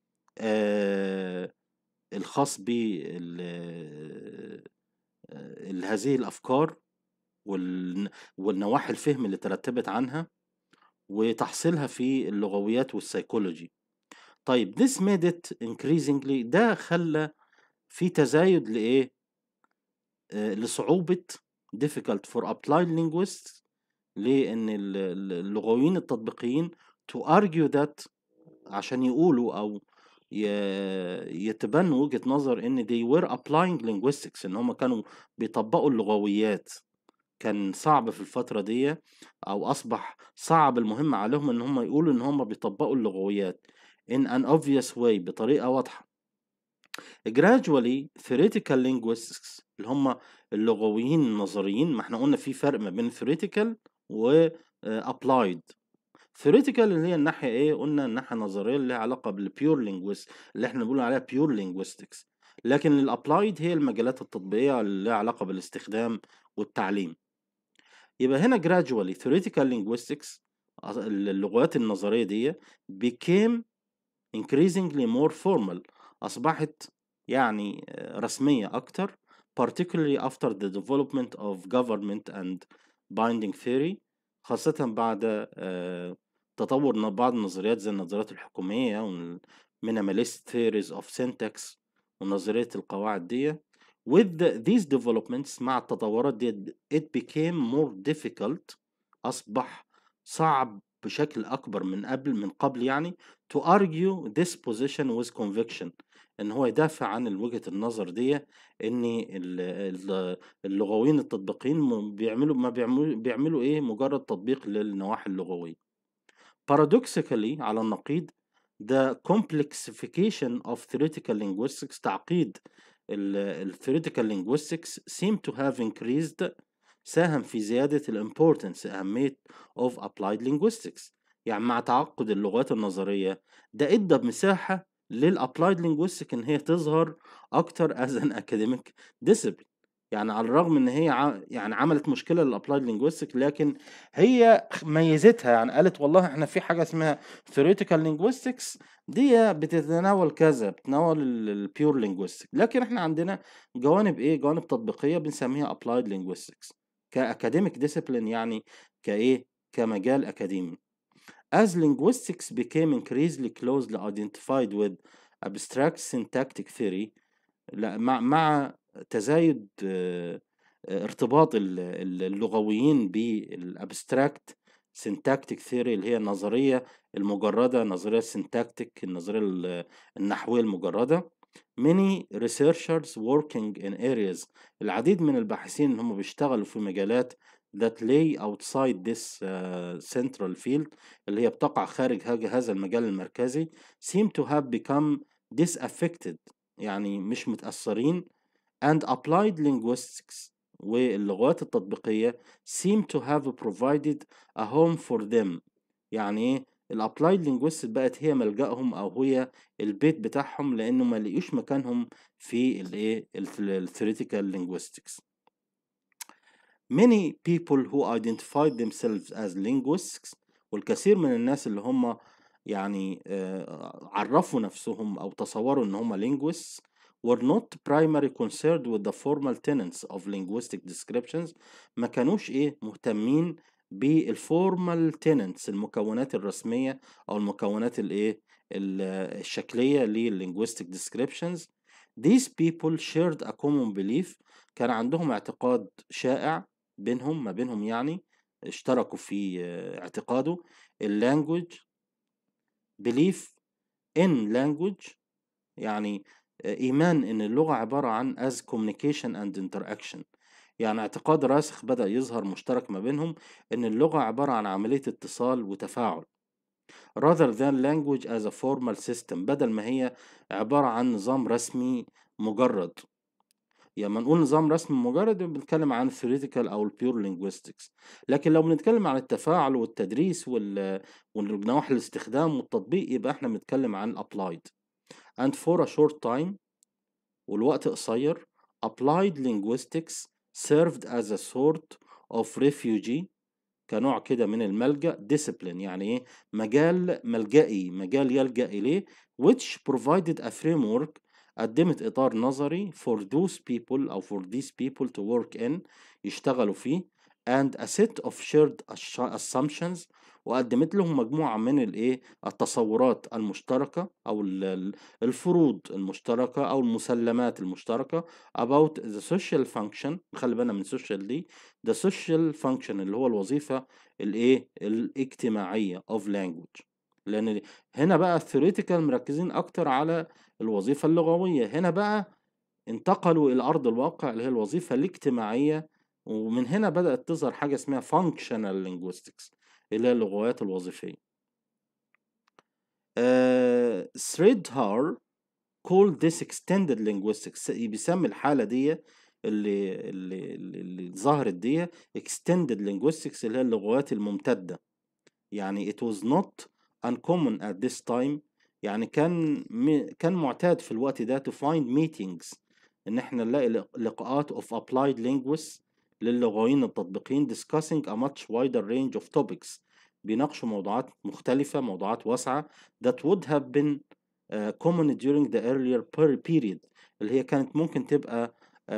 آه الخاص ب هذه الأفكار والنواحي الفهم اللي ترتبت عنها وتحصيلها في اللغويات والسيكولوجي طيب this made it increasingly ده خلى في تزايد لإيه آه لصعوبة difficult for applied linguists لأن اللغويين التطبيقيين to argue that عشان يقولوا أو يتبنوا وجهة نظر إن they were applying linguistics إن هم كانوا بيطبقوا اللغويات كان صعب في الفترة دي أو أصبح صعب المهم عليهم إن هم يقولوا إن هم بيطبقوا اللغويات in an obvious way بطريقة واضحة gradually theoretical linguistics اللي هم اللغويين النظريين ما احنا قلنا في فرق ما بين theoretical و applied theoretical اللي هي الناحية ايه قلنا الناحية النظرية اللي لها علاقة بالبيور linguist اللي احنا بنقول عليها pure linguistics لكن الابلايد هي المجالات التطبيقية اللي لها علاقة بالاستخدام والتعليم يبقى هنا gradually theoretical linguistics اللغات النظرية دي became increasingly more formal أصبحت يعني رسمية أكتر particularly after the development of government and binding theory خاصة بعد تطور بعض النظريات زي النظريات الحكومية والمينيماليست theories of syntax ونظرية القواعد دي with the, these developments مع التطورات دي it became more difficult أصبح صعب بشكل أكبر من قبل من قبل يعني to argue this position with conviction إن هو يدافع عن وجهة النظر دي إن اللغويين التطبيقيين بيعملوا ما بيعملوا بيعملوا إيه مجرد تطبيق للنواحي اللغوية. Paradoxically على النقيض the complexification of theoretical linguistics تعقيد ال theoretical linguistics seem to have increased ساهم في زيادة الامبورتنس أهمية of applied linguistics يعني مع تعقد اللغات النظرية ده ادى بمساحة للابلايد linguistics ان هي تظهر اكتر as an academic discipline يعني على الرغم ان هي ع... يعني عملت مشكله للابلايد linguistics لكن هي ميزتها يعني قالت والله احنا في حاجه اسمها theoretical linguistics دي بتتناول كذا بتتناول البيور linguistics لكن احنا عندنا جوانب ايه جوانب تطبيقيه بنسميها applied linguistics كاكاديميك ديسيبلين يعني كايه كمجال اكاديمي as linguistics became increasingly closely identified with abstract syntactic theory مع مع تزايد ارتباط اللغويين بالابستراكت syntactic theory اللي هي النظرية المجردة النظرية السنتاكتيك النظرية النحوية المجردة many researchers working in areas العديد من الباحثين اللي هم بيشتغلوا في مجالات that lay outside this uh, central field اللي هي بتقع خارج هذا المجال المركزي seem to have become disaffected يعني مش متأثرين and applied linguistics واللغات التطبيقية seem to have provided a home for them يعني ايه الابلايد linguistics بقت هي ملجأهم او هي البيت بتاعهم لانه ما لقيوش مكانهم في الايه الثيوريتيكال linguistics many people who identified themselves as linguists والكثير من الناس اللي هم يعني آه، عرفوا نفسهم او تصوروا ان هم linguists were not primarily concerned with the formal tenets of linguistic descriptions ما كانوش ايه مهتمين بالفورمال tenets المكونات الرسمية او المكونات الايه ال- الشكلية للlinguistic descriptions these people shared a common belief كان عندهم اعتقاد شائع بينهم ما بينهم يعني اشتركوا في آه، اعتقاده اللانجوج belief in language يعني إيمان إن اللغة عبارة عن as communication and interaction يعني اعتقاد راسخ بدأ يظهر مشترك ما بينهم إن اللغة عبارة عن عملية اتصال وتفاعل rather than language as a formal system بدل ما هي عبارة عن نظام رسمي مجرد يعني لما نقول نظام رسمي مجرد بنتكلم عن theoretical أو ال pure linguistics لكن لو بنتكلم عن التفاعل والتدريس وال ونواحي الاستخدام والتطبيق يبقى احنا بنتكلم عن applied and for a short time والوقت قصير applied linguistics served as a sort of refugee كنوع كده من الملجأ discipline يعني ايه مجال ملجئي مجال يلجأ إليه which provided a framework قدمت إطار نظري for those people أو for these people to work in يشتغلوا فيه and a set of shared assumptions وقدمت لهم مجموعة من الإيه التصورات المشتركة أو ال- ال- الفروض المشتركة أو المسلمات المشتركة about the social function خلي بالنا من social دي the social function اللي هو الوظيفة الإيه الاجتماعية of language لأن هنا بقى الثيوريتيكال مركزين أكتر على الوظيفة اللغوية هنا بقى انتقلوا إلى أرض الواقع اللي هي الوظيفة الاجتماعية ومن هنا بدأت تظهر حاجة اسمها functional linguistics اللي هي اللغويات الوظيفية. آه Sridhar called this extended linguistics بيسمي الحالة دي اللي اللي اللي اللي ظهرت دي extended linguistics اللي هي اللغويات الممتدة. يعني it was not uncommon at this time يعني كان م- كان معتاد في الوقت ده to find meetings ان احنا نلاقي لق- لقاءات of applied linguists للغويين التطبيقيين discussing a much wider range of topics بيناقشوا موضوعات مختلفة موضوعات واسعة that would have been uh, common during the earlier per- period اللي هي كانت ممكن تبقى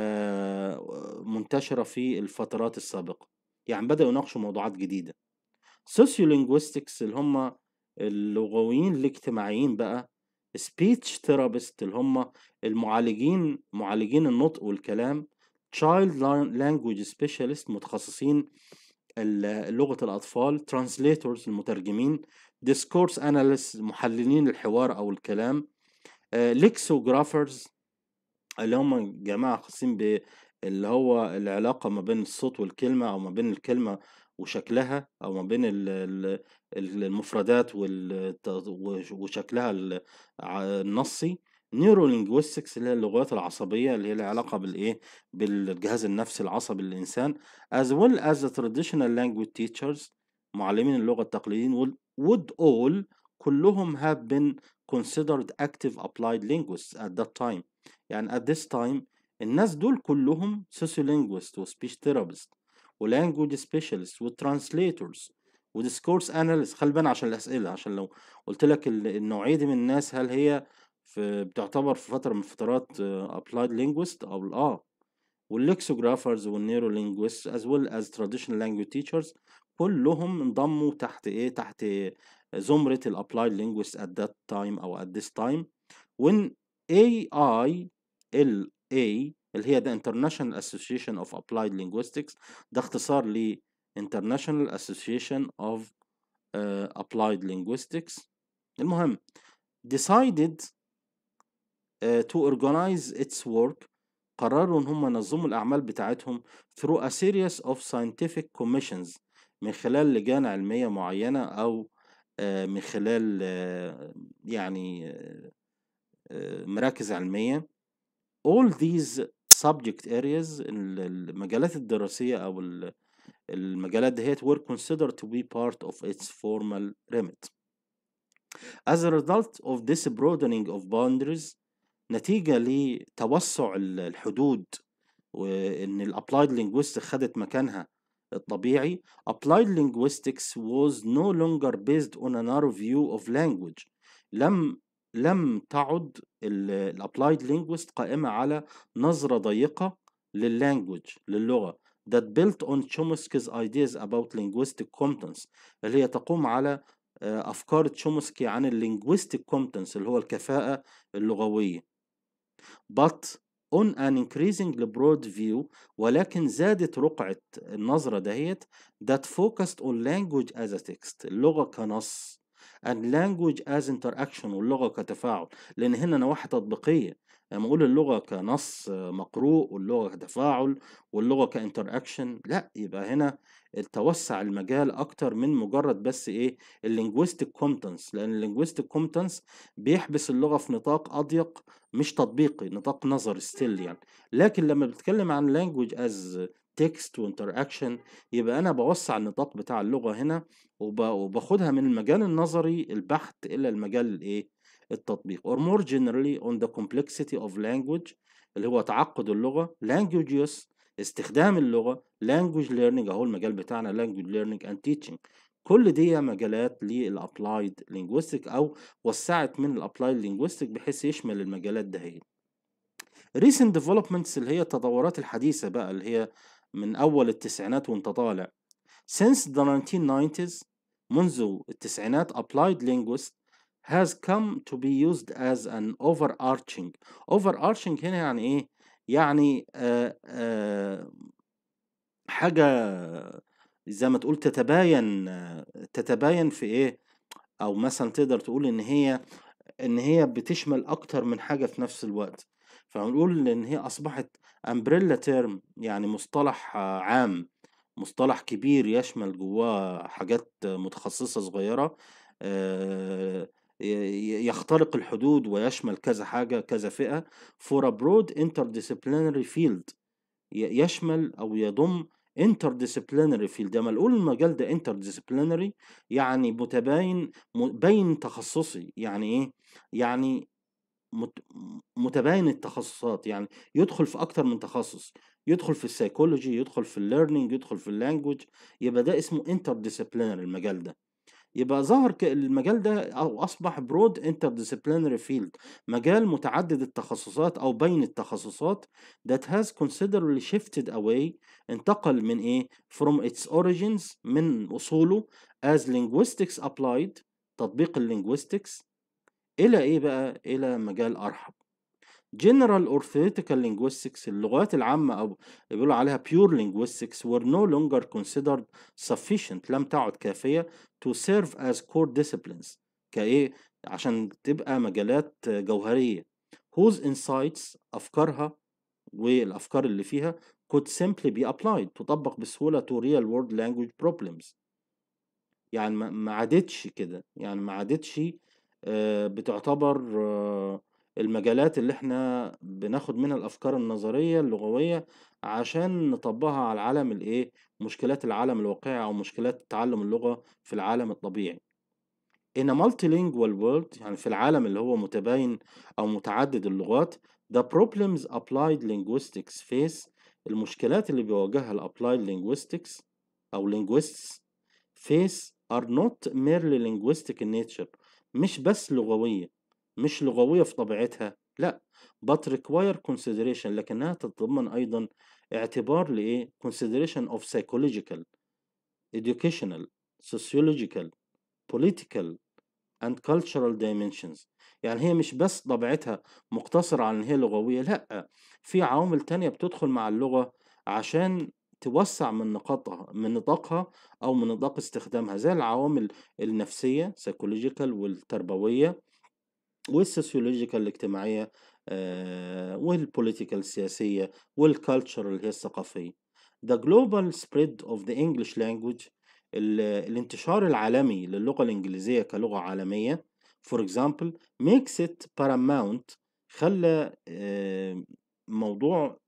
uh, منتشرة في الفترات السابقة يعني بدأوا يناقشوا موضوعات جديدة sociolinguistics اللي هم اللغويين الاجتماعيين بقى speech therapist اللي هم المعالجين معالجين النطق والكلام child lan- language specialist متخصصين ال- لغة الأطفال translators المترجمين discourse analysts محللين الحوار أو الكلام آه، lexicographers اللي هم جماعة خاصين ب اللي هو العلاقة ما بين الصوت والكلمة أو ما بين الكلمة وشكلها أو ما بين ال- ال- ال- المفردات والت- وش- وشكلها ال- ع- النصي نيورولينجويستكس اللي هي اللغات العصبية اللي هي لها علاقة بالإيه بالجهاز النفسي العصبي للإنسان as well as the traditional language teachers معلمين اللغة التقليديين would would all كلهم have been considered active applied linguists at that time يعني at this time الناس دول كلهم sociolinguists و speech therapists و language specialists و translators و discourse analysts خلي بالنا عشان الأسئلة عشان لو قلت لك ال- النوعية دي من الناس هل هي في بتعتبر في فترة من فترات آه، applied linguist أو آه والليكسوجرافرز والنيورولينجويست as well as traditional language teachers كلهم انضموا تحت ايه تحت زمرة الابلايد linguists at that time او at this time when AI ال A اللي هي the International Association of Applied Linguistics ده اختصار ل International Association of uh, Applied Linguistics المهم decided uh, to organize its work قرروا ان هم ينظموا الاعمال بتاعتهم through a series of scientific commissions من خلال لجان علمية معينة او آه، من خلال آه، يعني آه، آه، مراكز علمية all these subject areas ال- المجالات الدراسية أو ال- المجالات دهيت were considered to be part of its formal remit. As a result of this broadening of boundaries نتيجة لتوسع ال- الحدود وإن ال applied linguistics خدت مكانها الطبيعي applied linguistics was no longer based on a narrow view of language لم لم تعد ال ال applied linguist قائمة على نظرة ضيقة لللانجوج للغة that built on Chomsky's ideas about linguistic competence اللي هي تقوم على آه، أفكار تشومسكي عن ال linguistic competence اللي هو الكفاءة اللغوية but on an increasingly broad view ولكن زادت رقعة النظرة دهيت that focused on language as a text اللغة كنص and language as interaction واللغة كتفاعل لأن هنا نواحي تطبيقية لما أقول اللغة كنص آه، مقروء واللغة كتفاعل واللغة كانتراكشن لا يبقى هنا توسع المجال أكتر من مجرد بس إيه اللينجويستيك كومبتنس لأن اللينجويستيك كومبتنس بيحبس اللغة في نطاق أضيق مش تطبيقي نطاق نظري ستيل يعني لكن لما بتكلم عن language as text وانتراكشن يبقى انا بوسع النطاق بتاع اللغه هنا وب- وباخدها من المجال النظري البحت الى المجال الايه التطبيق or more generally on the complexity of language اللي هو تعقد اللغه language use استخدام اللغه language learning اهو المجال بتاعنا language learning and teaching كل دي مجالات للابلايد linguistic او وسعت من الابلايد linguistic بحيث يشمل المجالات دهيت recent developments اللي هي التطورات الحديثة بقى اللي هي من أول التسعينات وانت طالع since the 1990s منذ التسعينات applied linguist has come to be used as an overarching overarching هنا يعني ايه يعني آه آه حاجة زي ما تقول تتباين آه، تتباين في ايه او مثلا تقدر تقول ان هي ان هي بتشمل اكتر من حاجة في نفس الوقت فنقول ان هي اصبحت umbrella term يعني مصطلح آه، عام مصطلح كبير يشمل جواه حاجات متخصصة صغيرة آه، ي- ي- يخترق الحدود ويشمل كذا حاجة كذا فئة for a broad interdisciplinary field ي- يشمل أو يضم interdisciplinary field لما نقول المجال ده interdisciplinary يعني متباين م- بين تخصصي يعني إيه؟ يعني مت- متباين التخصصات يعني يدخل في اكتر من تخصص يدخل في السيكولوجي يدخل في الليرنينج يدخل في اللانجوج يبقى ده اسمه انتر ديسيبلينري المجال ده يبقى ظهر ك- المجال ده او اصبح برود انتر ديسيبلينري فيلد مجال متعدد التخصصات او بين التخصصات that has considerably shifted away انتقل من ايه from its origins من اصوله as linguistics applied تطبيق اللينجويستكس إلى إيه بقى؟ إلى مجال أرحب. General or theoretical linguistics اللغات العامة أو بيقولوا عليها pure linguistics were no longer considered sufficient لم تعد كافية to serve as core disciplines كإيه؟ عشان تبقى مجالات جوهرية whose insights أفكارها والأفكار اللي فيها could simply be applied تطبق بسهولة to real world language problems يعني ما ما عادتش كده يعني ما عادتش آه، بتعتبر آه، المجالات اللي احنا بناخد منها الأفكار النظرية اللغوية عشان نطبقها على العالم الايه مشكلات العالم الواقعي أو مشكلات تعلم اللغة في العالم الطبيعي In a multilingual world يعني في العالم اللي هو متباين أو متعدد اللغات the problems applied linguistics face المشكلات اللي بيواجهها ال applied linguistics أو linguists face are not merely linguistic in nature مش بس لغوية مش لغوية في طبيعتها لا but require consideration لكنها تتضمن أيضا اعتبار لإيه consideration of psychological educational sociological political and cultural dimensions يعني هي مش بس طبيعتها مقتصرة على إن هي لغوية لأ في عوامل تانية بتدخل مع اللغة عشان توسع من نقاطها من نطاقها أو من نطاق استخدامها زي العوامل النفسية psychological والتربوية والسوسيولوجيكال الاجتماعية آه، والبوليتيكال السياسية والكالتشر اللي هي الثقافية. The global spread of the English language ال- الانتشار العالمي للغة الإنجليزية كلغة عالمية for example makes it paramount خلى آه، موضوع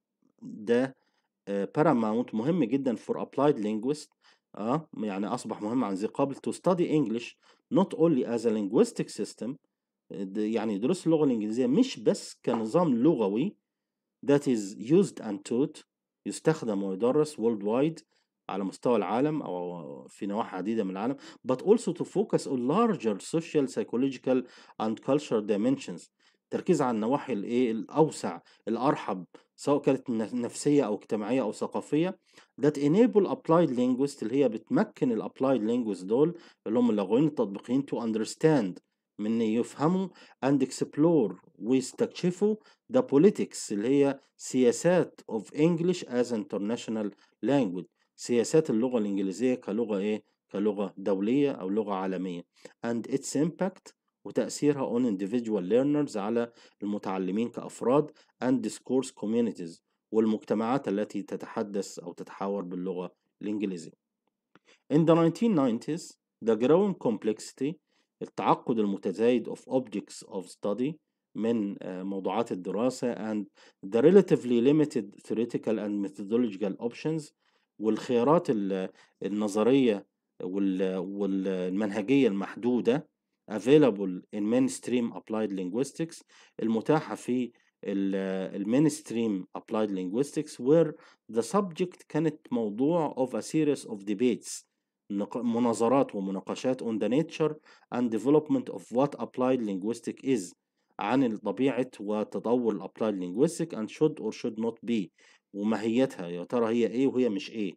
ده آه، paramount مهم جدا for applied linguist اه يعني اصبح مهم عن ذي قبل to study English not only as a linguistic system د- يعني دروس اللغة الإنجليزية مش بس كنظام لغوي that is used and taught يستخدم ويدرس worldwide على مستوى العالم أو في نواحي عديدة من العالم but also to focus on larger social psychological and cultural dimensions تركيز على النواحي الايه الأوسع الأرحب سواء كانت ن- نفسية أو اجتماعية أو ثقافية that enable applied linguists اللي هي بتمكن ال applied linguists دول اللي هم اللغويين التطبيقيين to understand من يفهموا and explore ويستكشفوا the politics اللي هي سياسات of English as international language سياسات اللغة الإنجليزية كلغة إيه؟ كلغة دولية أو لغة عالمية and its impact وتأثيرها on individual learners على المتعلمين كأفراد and discourse communities والمجتمعات التي تتحدث أو تتحاور باللغة الإنجليزية. In the 1990s, the growing complexity التعقد المتزايد of objects of study من آه، موضوعات الدراسة and the relatively limited theoretical and methodological options والخيارات ال- النظرية وال- والمنهجية المحدودة available in mainstream applied linguistics المتاحة في ال mainstream applied linguistics where the subject كانت موضوع of a series of debates نق- مناظرات ومناقشات on the nature and development of what applied linguistic is عن طبيعة وتطور ال applied linguistic and should or should not be وماهيتها يا ترى هي ايه وهي مش ايه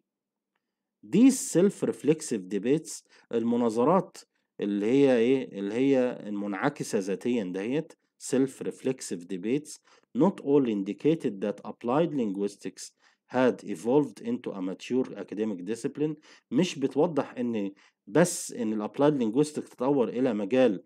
these self-reflexive debates المناظرات اللي هي ايه اللي هي المنعكسة ذاتيا دهيت self-reflexive debates not all indicated that applied linguistics had evolved into a mature academic discipline مش بتوضح ان بس ان الابلايد linguistics تطور الى مجال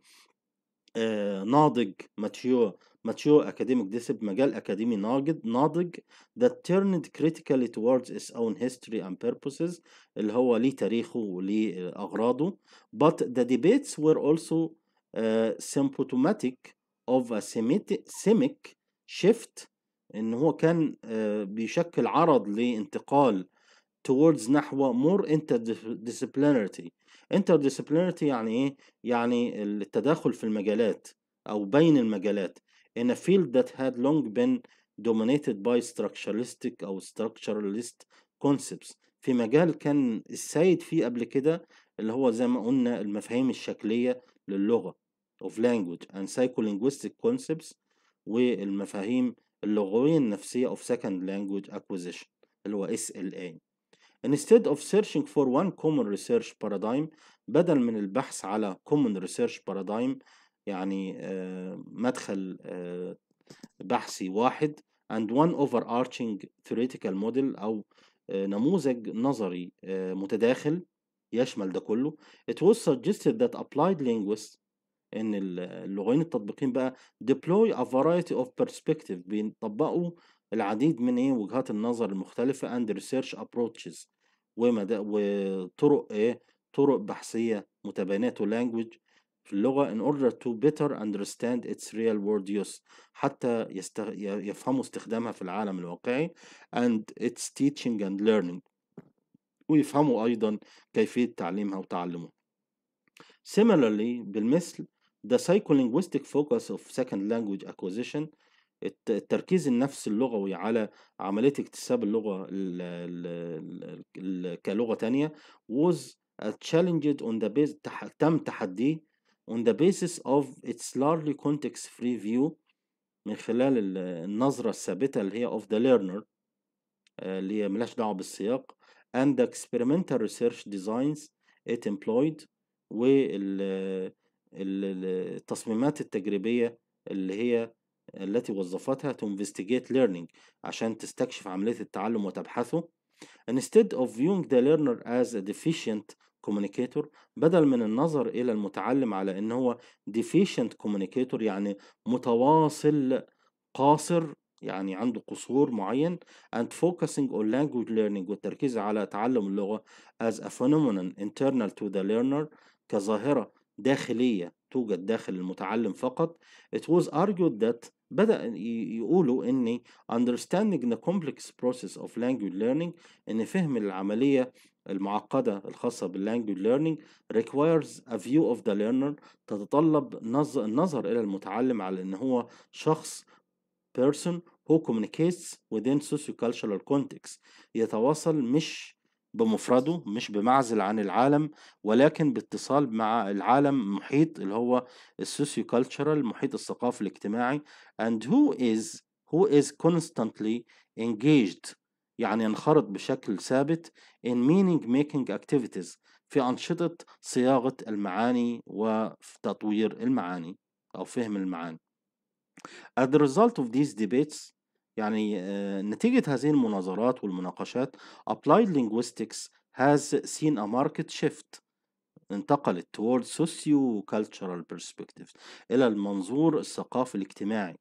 آه، ناضج mature mature academic discipline مجال أكاديمي ناضج ناضج that turned critically towards its own history and purposes اللي هو ليه تاريخه وليه أغراضه but the debates were also uh, symptomatic of a semitic, semic shift إن هو كان uh, بيشكل عرض لانتقال towards نحو more interdisciplinarity interdisciplinarity يعني ايه يعني التداخل في المجالات او بين المجالات in a field that had long been dominated by structuralistic او structuralist concepts في مجال كان السيد فيه قبل كده اللي هو زي ما قلنا المفاهيم الشكلية للغة of language and psycholinguistic concepts والمفاهيم اللغوية النفسية of second language acquisition اللي هو SLA Instead of searching for one common research paradigm بدل من البحث على common research paradigm يعني آه، مدخل آه، بحثي واحد and one overarching theoretical model أو آه، نموذج نظري آه، متداخل يشمل ده كله it was suggested that applied linguists ان ال- اللغويين التطبيقيين بقى deploy a variety of perspective بيطبقوا العديد من ايه وجهات النظر المختلفة and research approaches ومدى وطرق ايه طرق بحثية متباينة language في اللغة in order to better understand its real world use حتى يستغ... ي- يفهموا استخدامها في العالم الواقعي and its teaching and learning ويفهموا أيضا كيفية تعليمها وتعلمها Similarly بالمثل the psycholinguistic focus of second language acquisition الت- التركيز النفسي اللغوي على عملية اكتساب اللغة ال ال ال ال كلغة تانية was challenged on the base تح تم تحديه on the basis of its largely context free view من خلال ال- النظرة الثابتة اللي هي of the learner آه، اللي هي ملهاش دعوة بالسياق and the experimental research designs it employed والتصميمات التجريبية اللي هي التي وظفتها to investigate learning عشان تستكشف عملية التعلم وتبحثه instead of viewing the learner as a deficient communicator بدل من النظر إلى المتعلم على إن هو deficient communicator يعني متواصل قاصر يعني عنده قصور معين and focusing on language learning والتركيز على تعلم اللغة as a phenomenon internal to the learner كظاهرة داخلية توجد داخل المتعلم فقط it was argued that بدأ ي يقولوا إن understanding the complex process of language learning إن فهم العملية المعقدة الخاصة بالlanguage learning requires a view of the learner تتطلب نظ النظر إلى المتعلم على إن هو شخص person who communicates within sociocultural context يتواصل مش بمفرده مش بمعزل عن العالم ولكن باتصال مع العالم محيط اللي هو السوسيو كالتشرال المحيط الثقافي الاجتماعي and who is who is constantly engaged يعني ينخرط بشكل ثابت in meaning making activities في أنشطة صياغة المعاني وتطوير المعاني أو فهم المعاني As the result of these debates يعني آه، نتيجة هذه المناظرات والمناقشات applied linguistics has seen a market shift انتقلت towards socio-cultural perspectives إلى المنظور الثقافي الاجتماعي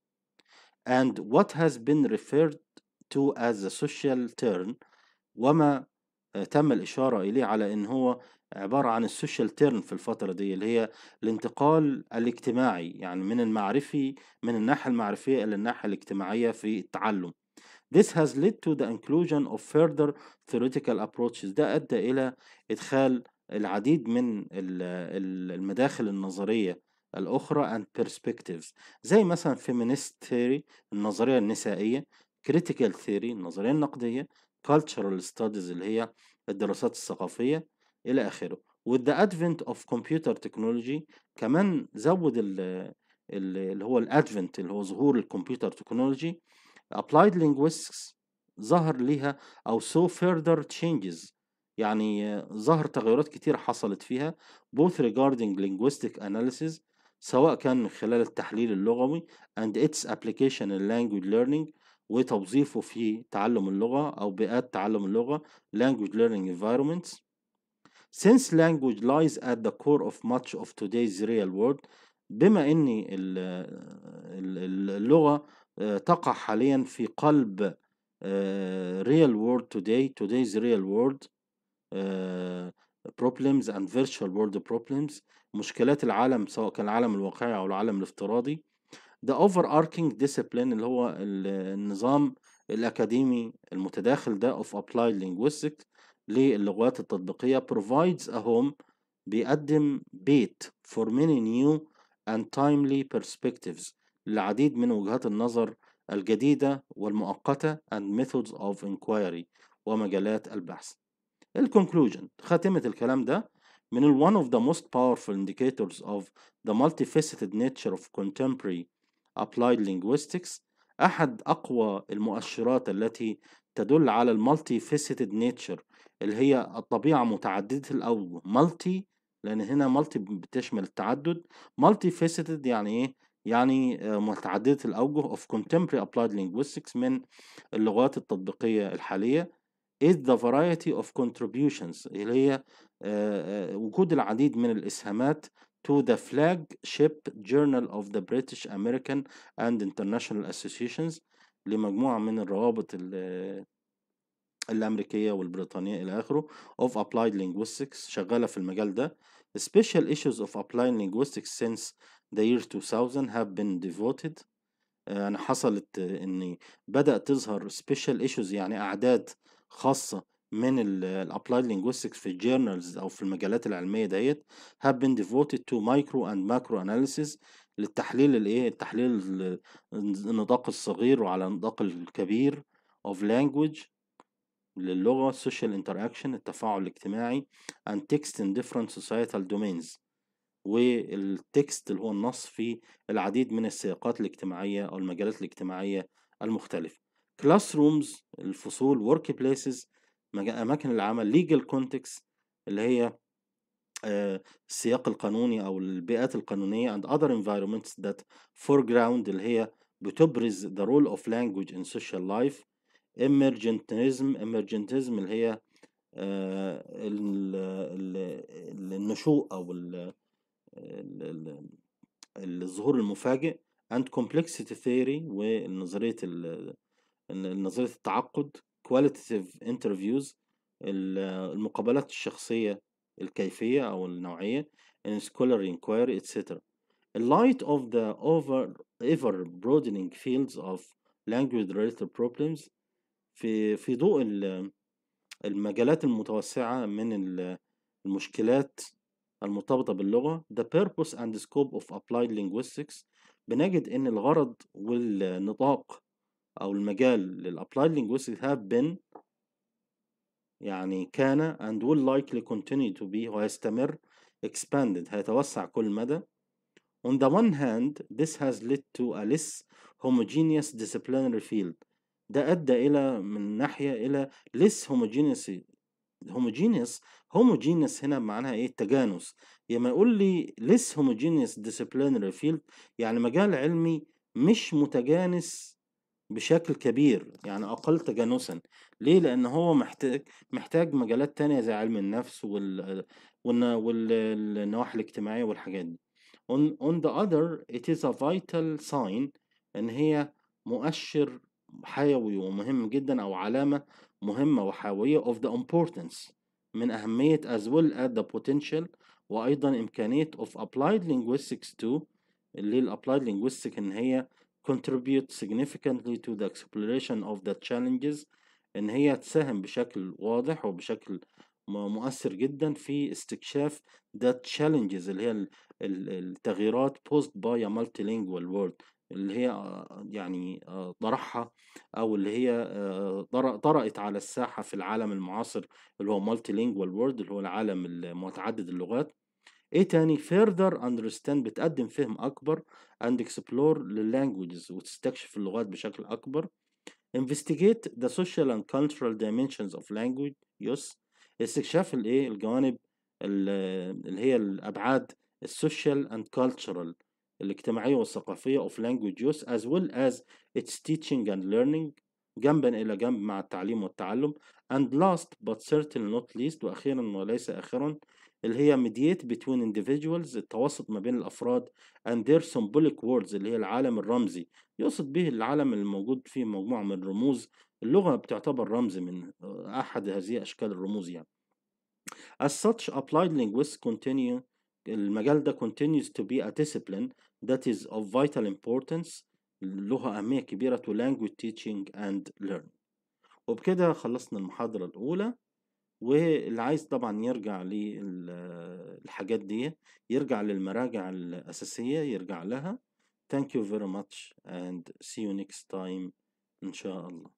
and what has been referred to as the social turn وما آه، تم الإشارة إليه على إن هو عبارة عن السوشيال تيرن في الفترة دي اللي هي الانتقال الاجتماعي يعني من المعرفي من الناحية المعرفية إلى الناحية الاجتماعية في التعلم This has led to the inclusion of further theoretical approaches ده أدى إلى إدخال العديد من ال- ال- المداخل النظرية الأخرى and perspectives زي مثلا feminist theory النظرية النسائية critical theory النظرية النقدية cultural studies اللي هي الدراسات الثقافية إلى آخره with the advent of computer technology كمان زود ال- ال- اللي هو الادفنت اللي هو ظهور الكمبيوتر تكنولوجي applied linguistics ظهر ليها أو so further changes يعني آه، ظهر تغيرات كتير حصلت فيها both regarding linguistic analysis سواء كان من خلال التحليل اللغوي and its application in language learning وتوظيفه في تعلم اللغة أو بيئات تعلم اللغة language learning environments Since language lies at the core of much of today's real world بما ان ال- ال- ال- اللغة آه، تقع حاليا في قلب آه، real world today today's real world آه، problems and virtual world problems مشكلات العالم سواء كان العالم الواقعي أو العالم الافتراضي the overarching discipline اللي هو ال- النظام الأكاديمي المتداخل ده of applied linguistics للغات التطبيقية provides a home بيقدم بيت for many new and timely perspectives للعديد من وجهات النظر الجديدة والمؤقتة and methods of inquiry ومجالات البحث. الكونكلوجن خاتمة الكلام ده من ال one of the most powerful indicators of the multifaceted nature of contemporary applied linguistics أحد أقوى المؤشرات التي تدل على المالتي فيسيتد نيتشر اللي هي الطبيعة متعددة الأوجه مالتي لأن هنا مالتي بتشمل التعدد مالتي فيسيتد يعني إيه؟ يعني آه، متعددة الأوجه of contemporary applied linguistics من اللغات التطبيقية الحالية is the variety of contributions اللي هي آه، آه، وجود العديد من الإسهامات to the flagship journal of the British American and International Associations لمجموعة من الروابط ال- الأمريكية والبريطانية إلى آخره of applied linguistics شغالة في المجال ده special issues of applied linguistics since the year 2000 have been devoted يعني حصلت ان بدأ تظهر سبيشال ايشوز يعني اعداد خاصة من الابلايد linguistics في الجورنالز او في المجالات العلمية ديت have been devoted to micro and macro analysis للتحليل الايه التحليل ال- النطاق الصغير وعلى النطاق الكبير of language للغة social interaction التفاعل الاجتماعي and text in different societal domains والتكست اللي هو النص في العديد من السياقات الاجتماعية أو المجالات الاجتماعية المختلفة كلاس رومز الفصول ورك بليسز أماكن العمل legal context اللي هي آه، السياق القانوني أو البيئات القانونية and other environments that foreground اللي هي بتبرز the role of language in social life emergentism emergentism اللي هي آه، ال- ال- النشوء أو ال- ال- ال- الظهور المفاجئ and complexity theory ونظرية ال- ال- نظرية التعقد qualitative interviews ال- المقابلات الشخصية الكيفية أو النوعية and scholarly inquiry etc In light of the over ever broadening fields of language related problems في في ضوء ال- المجالات المتوسعة من ال- المشكلات المرتبطة باللغة the purpose and scope of applied linguistics بنجد إن الغرض والنطاق أو المجال للapplied linguistics have been يعني كان and will likely continue to be وهيستمر expanded هيتوسع كل مدى On the one hand, this has led to a less homogeneous disciplinary field. ده أدى إلى من ناحية إلى less homogeneous homogeneous homogeneous هنا معناها إيه التجانس لما يقول لي less homogeneous disciplinary field يعني مجال علمي مش متجانس بشكل كبير يعني أقل تجانسا ليه؟ لأن هو محتاج محتاج مجالات تانية زي علم النفس وال والن- والنواحي الاجتماعية والحاجات دي. On, on the other it is a vital sign إن هي مؤشر حيوي ومهم جدا أو علامة مهمة وحيوية of the importance من أهمية as well as the potential وأيضا إمكانية of applied linguistics to اللي ال applied linguistics إن هي contribute significantly to the exploration of the challenges إن هي تساهم بشكل واضح وبشكل م- مؤثر جدا في استكشاف the challenges اللي هي ال- ال- التغييرات posed by a multilingual world اللي هي آه، يعني آه، طرحها أو اللي هي آه، طر- طرأت على الساحة في العالم المعاصر اللي هو multilingual world اللي هو العالم المتعدد اللغات ايه تاني further understand بتقدم فهم اكبر and explore للlanguages وتستكشف اللغات بشكل اكبر investigate the social and cultural dimensions of language use استكشاف الايه الجوانب ال- اللي هي الابعاد السوشيال and cultural الاجتماعية والثقافية of language use as well as its teaching and learning جنبا إلى جنب مع التعليم والتعلم and last but certainly not least وأخيرا وليس آخرا اللي هي mediate between individuals التوسط ما بين الأفراد and their symbolic words اللي هي العالم الرمزي يقصد به العالم الموجود فيه مجموعة من الرموز اللغة بتعتبر رمز من أحد هذه أشكال الرموز يعني As such, applied linguists continue المجال ده continues to be a discipline that is of vital importance له أهمية كبيرة to language teaching and learning وبكده خلصنا المحاضرة الأولى واللي عايز طبعا يرجع للحاجات دي يرجع للمراجع الأساسية يرجع لها Thank you very much and see you next time إن شاء الله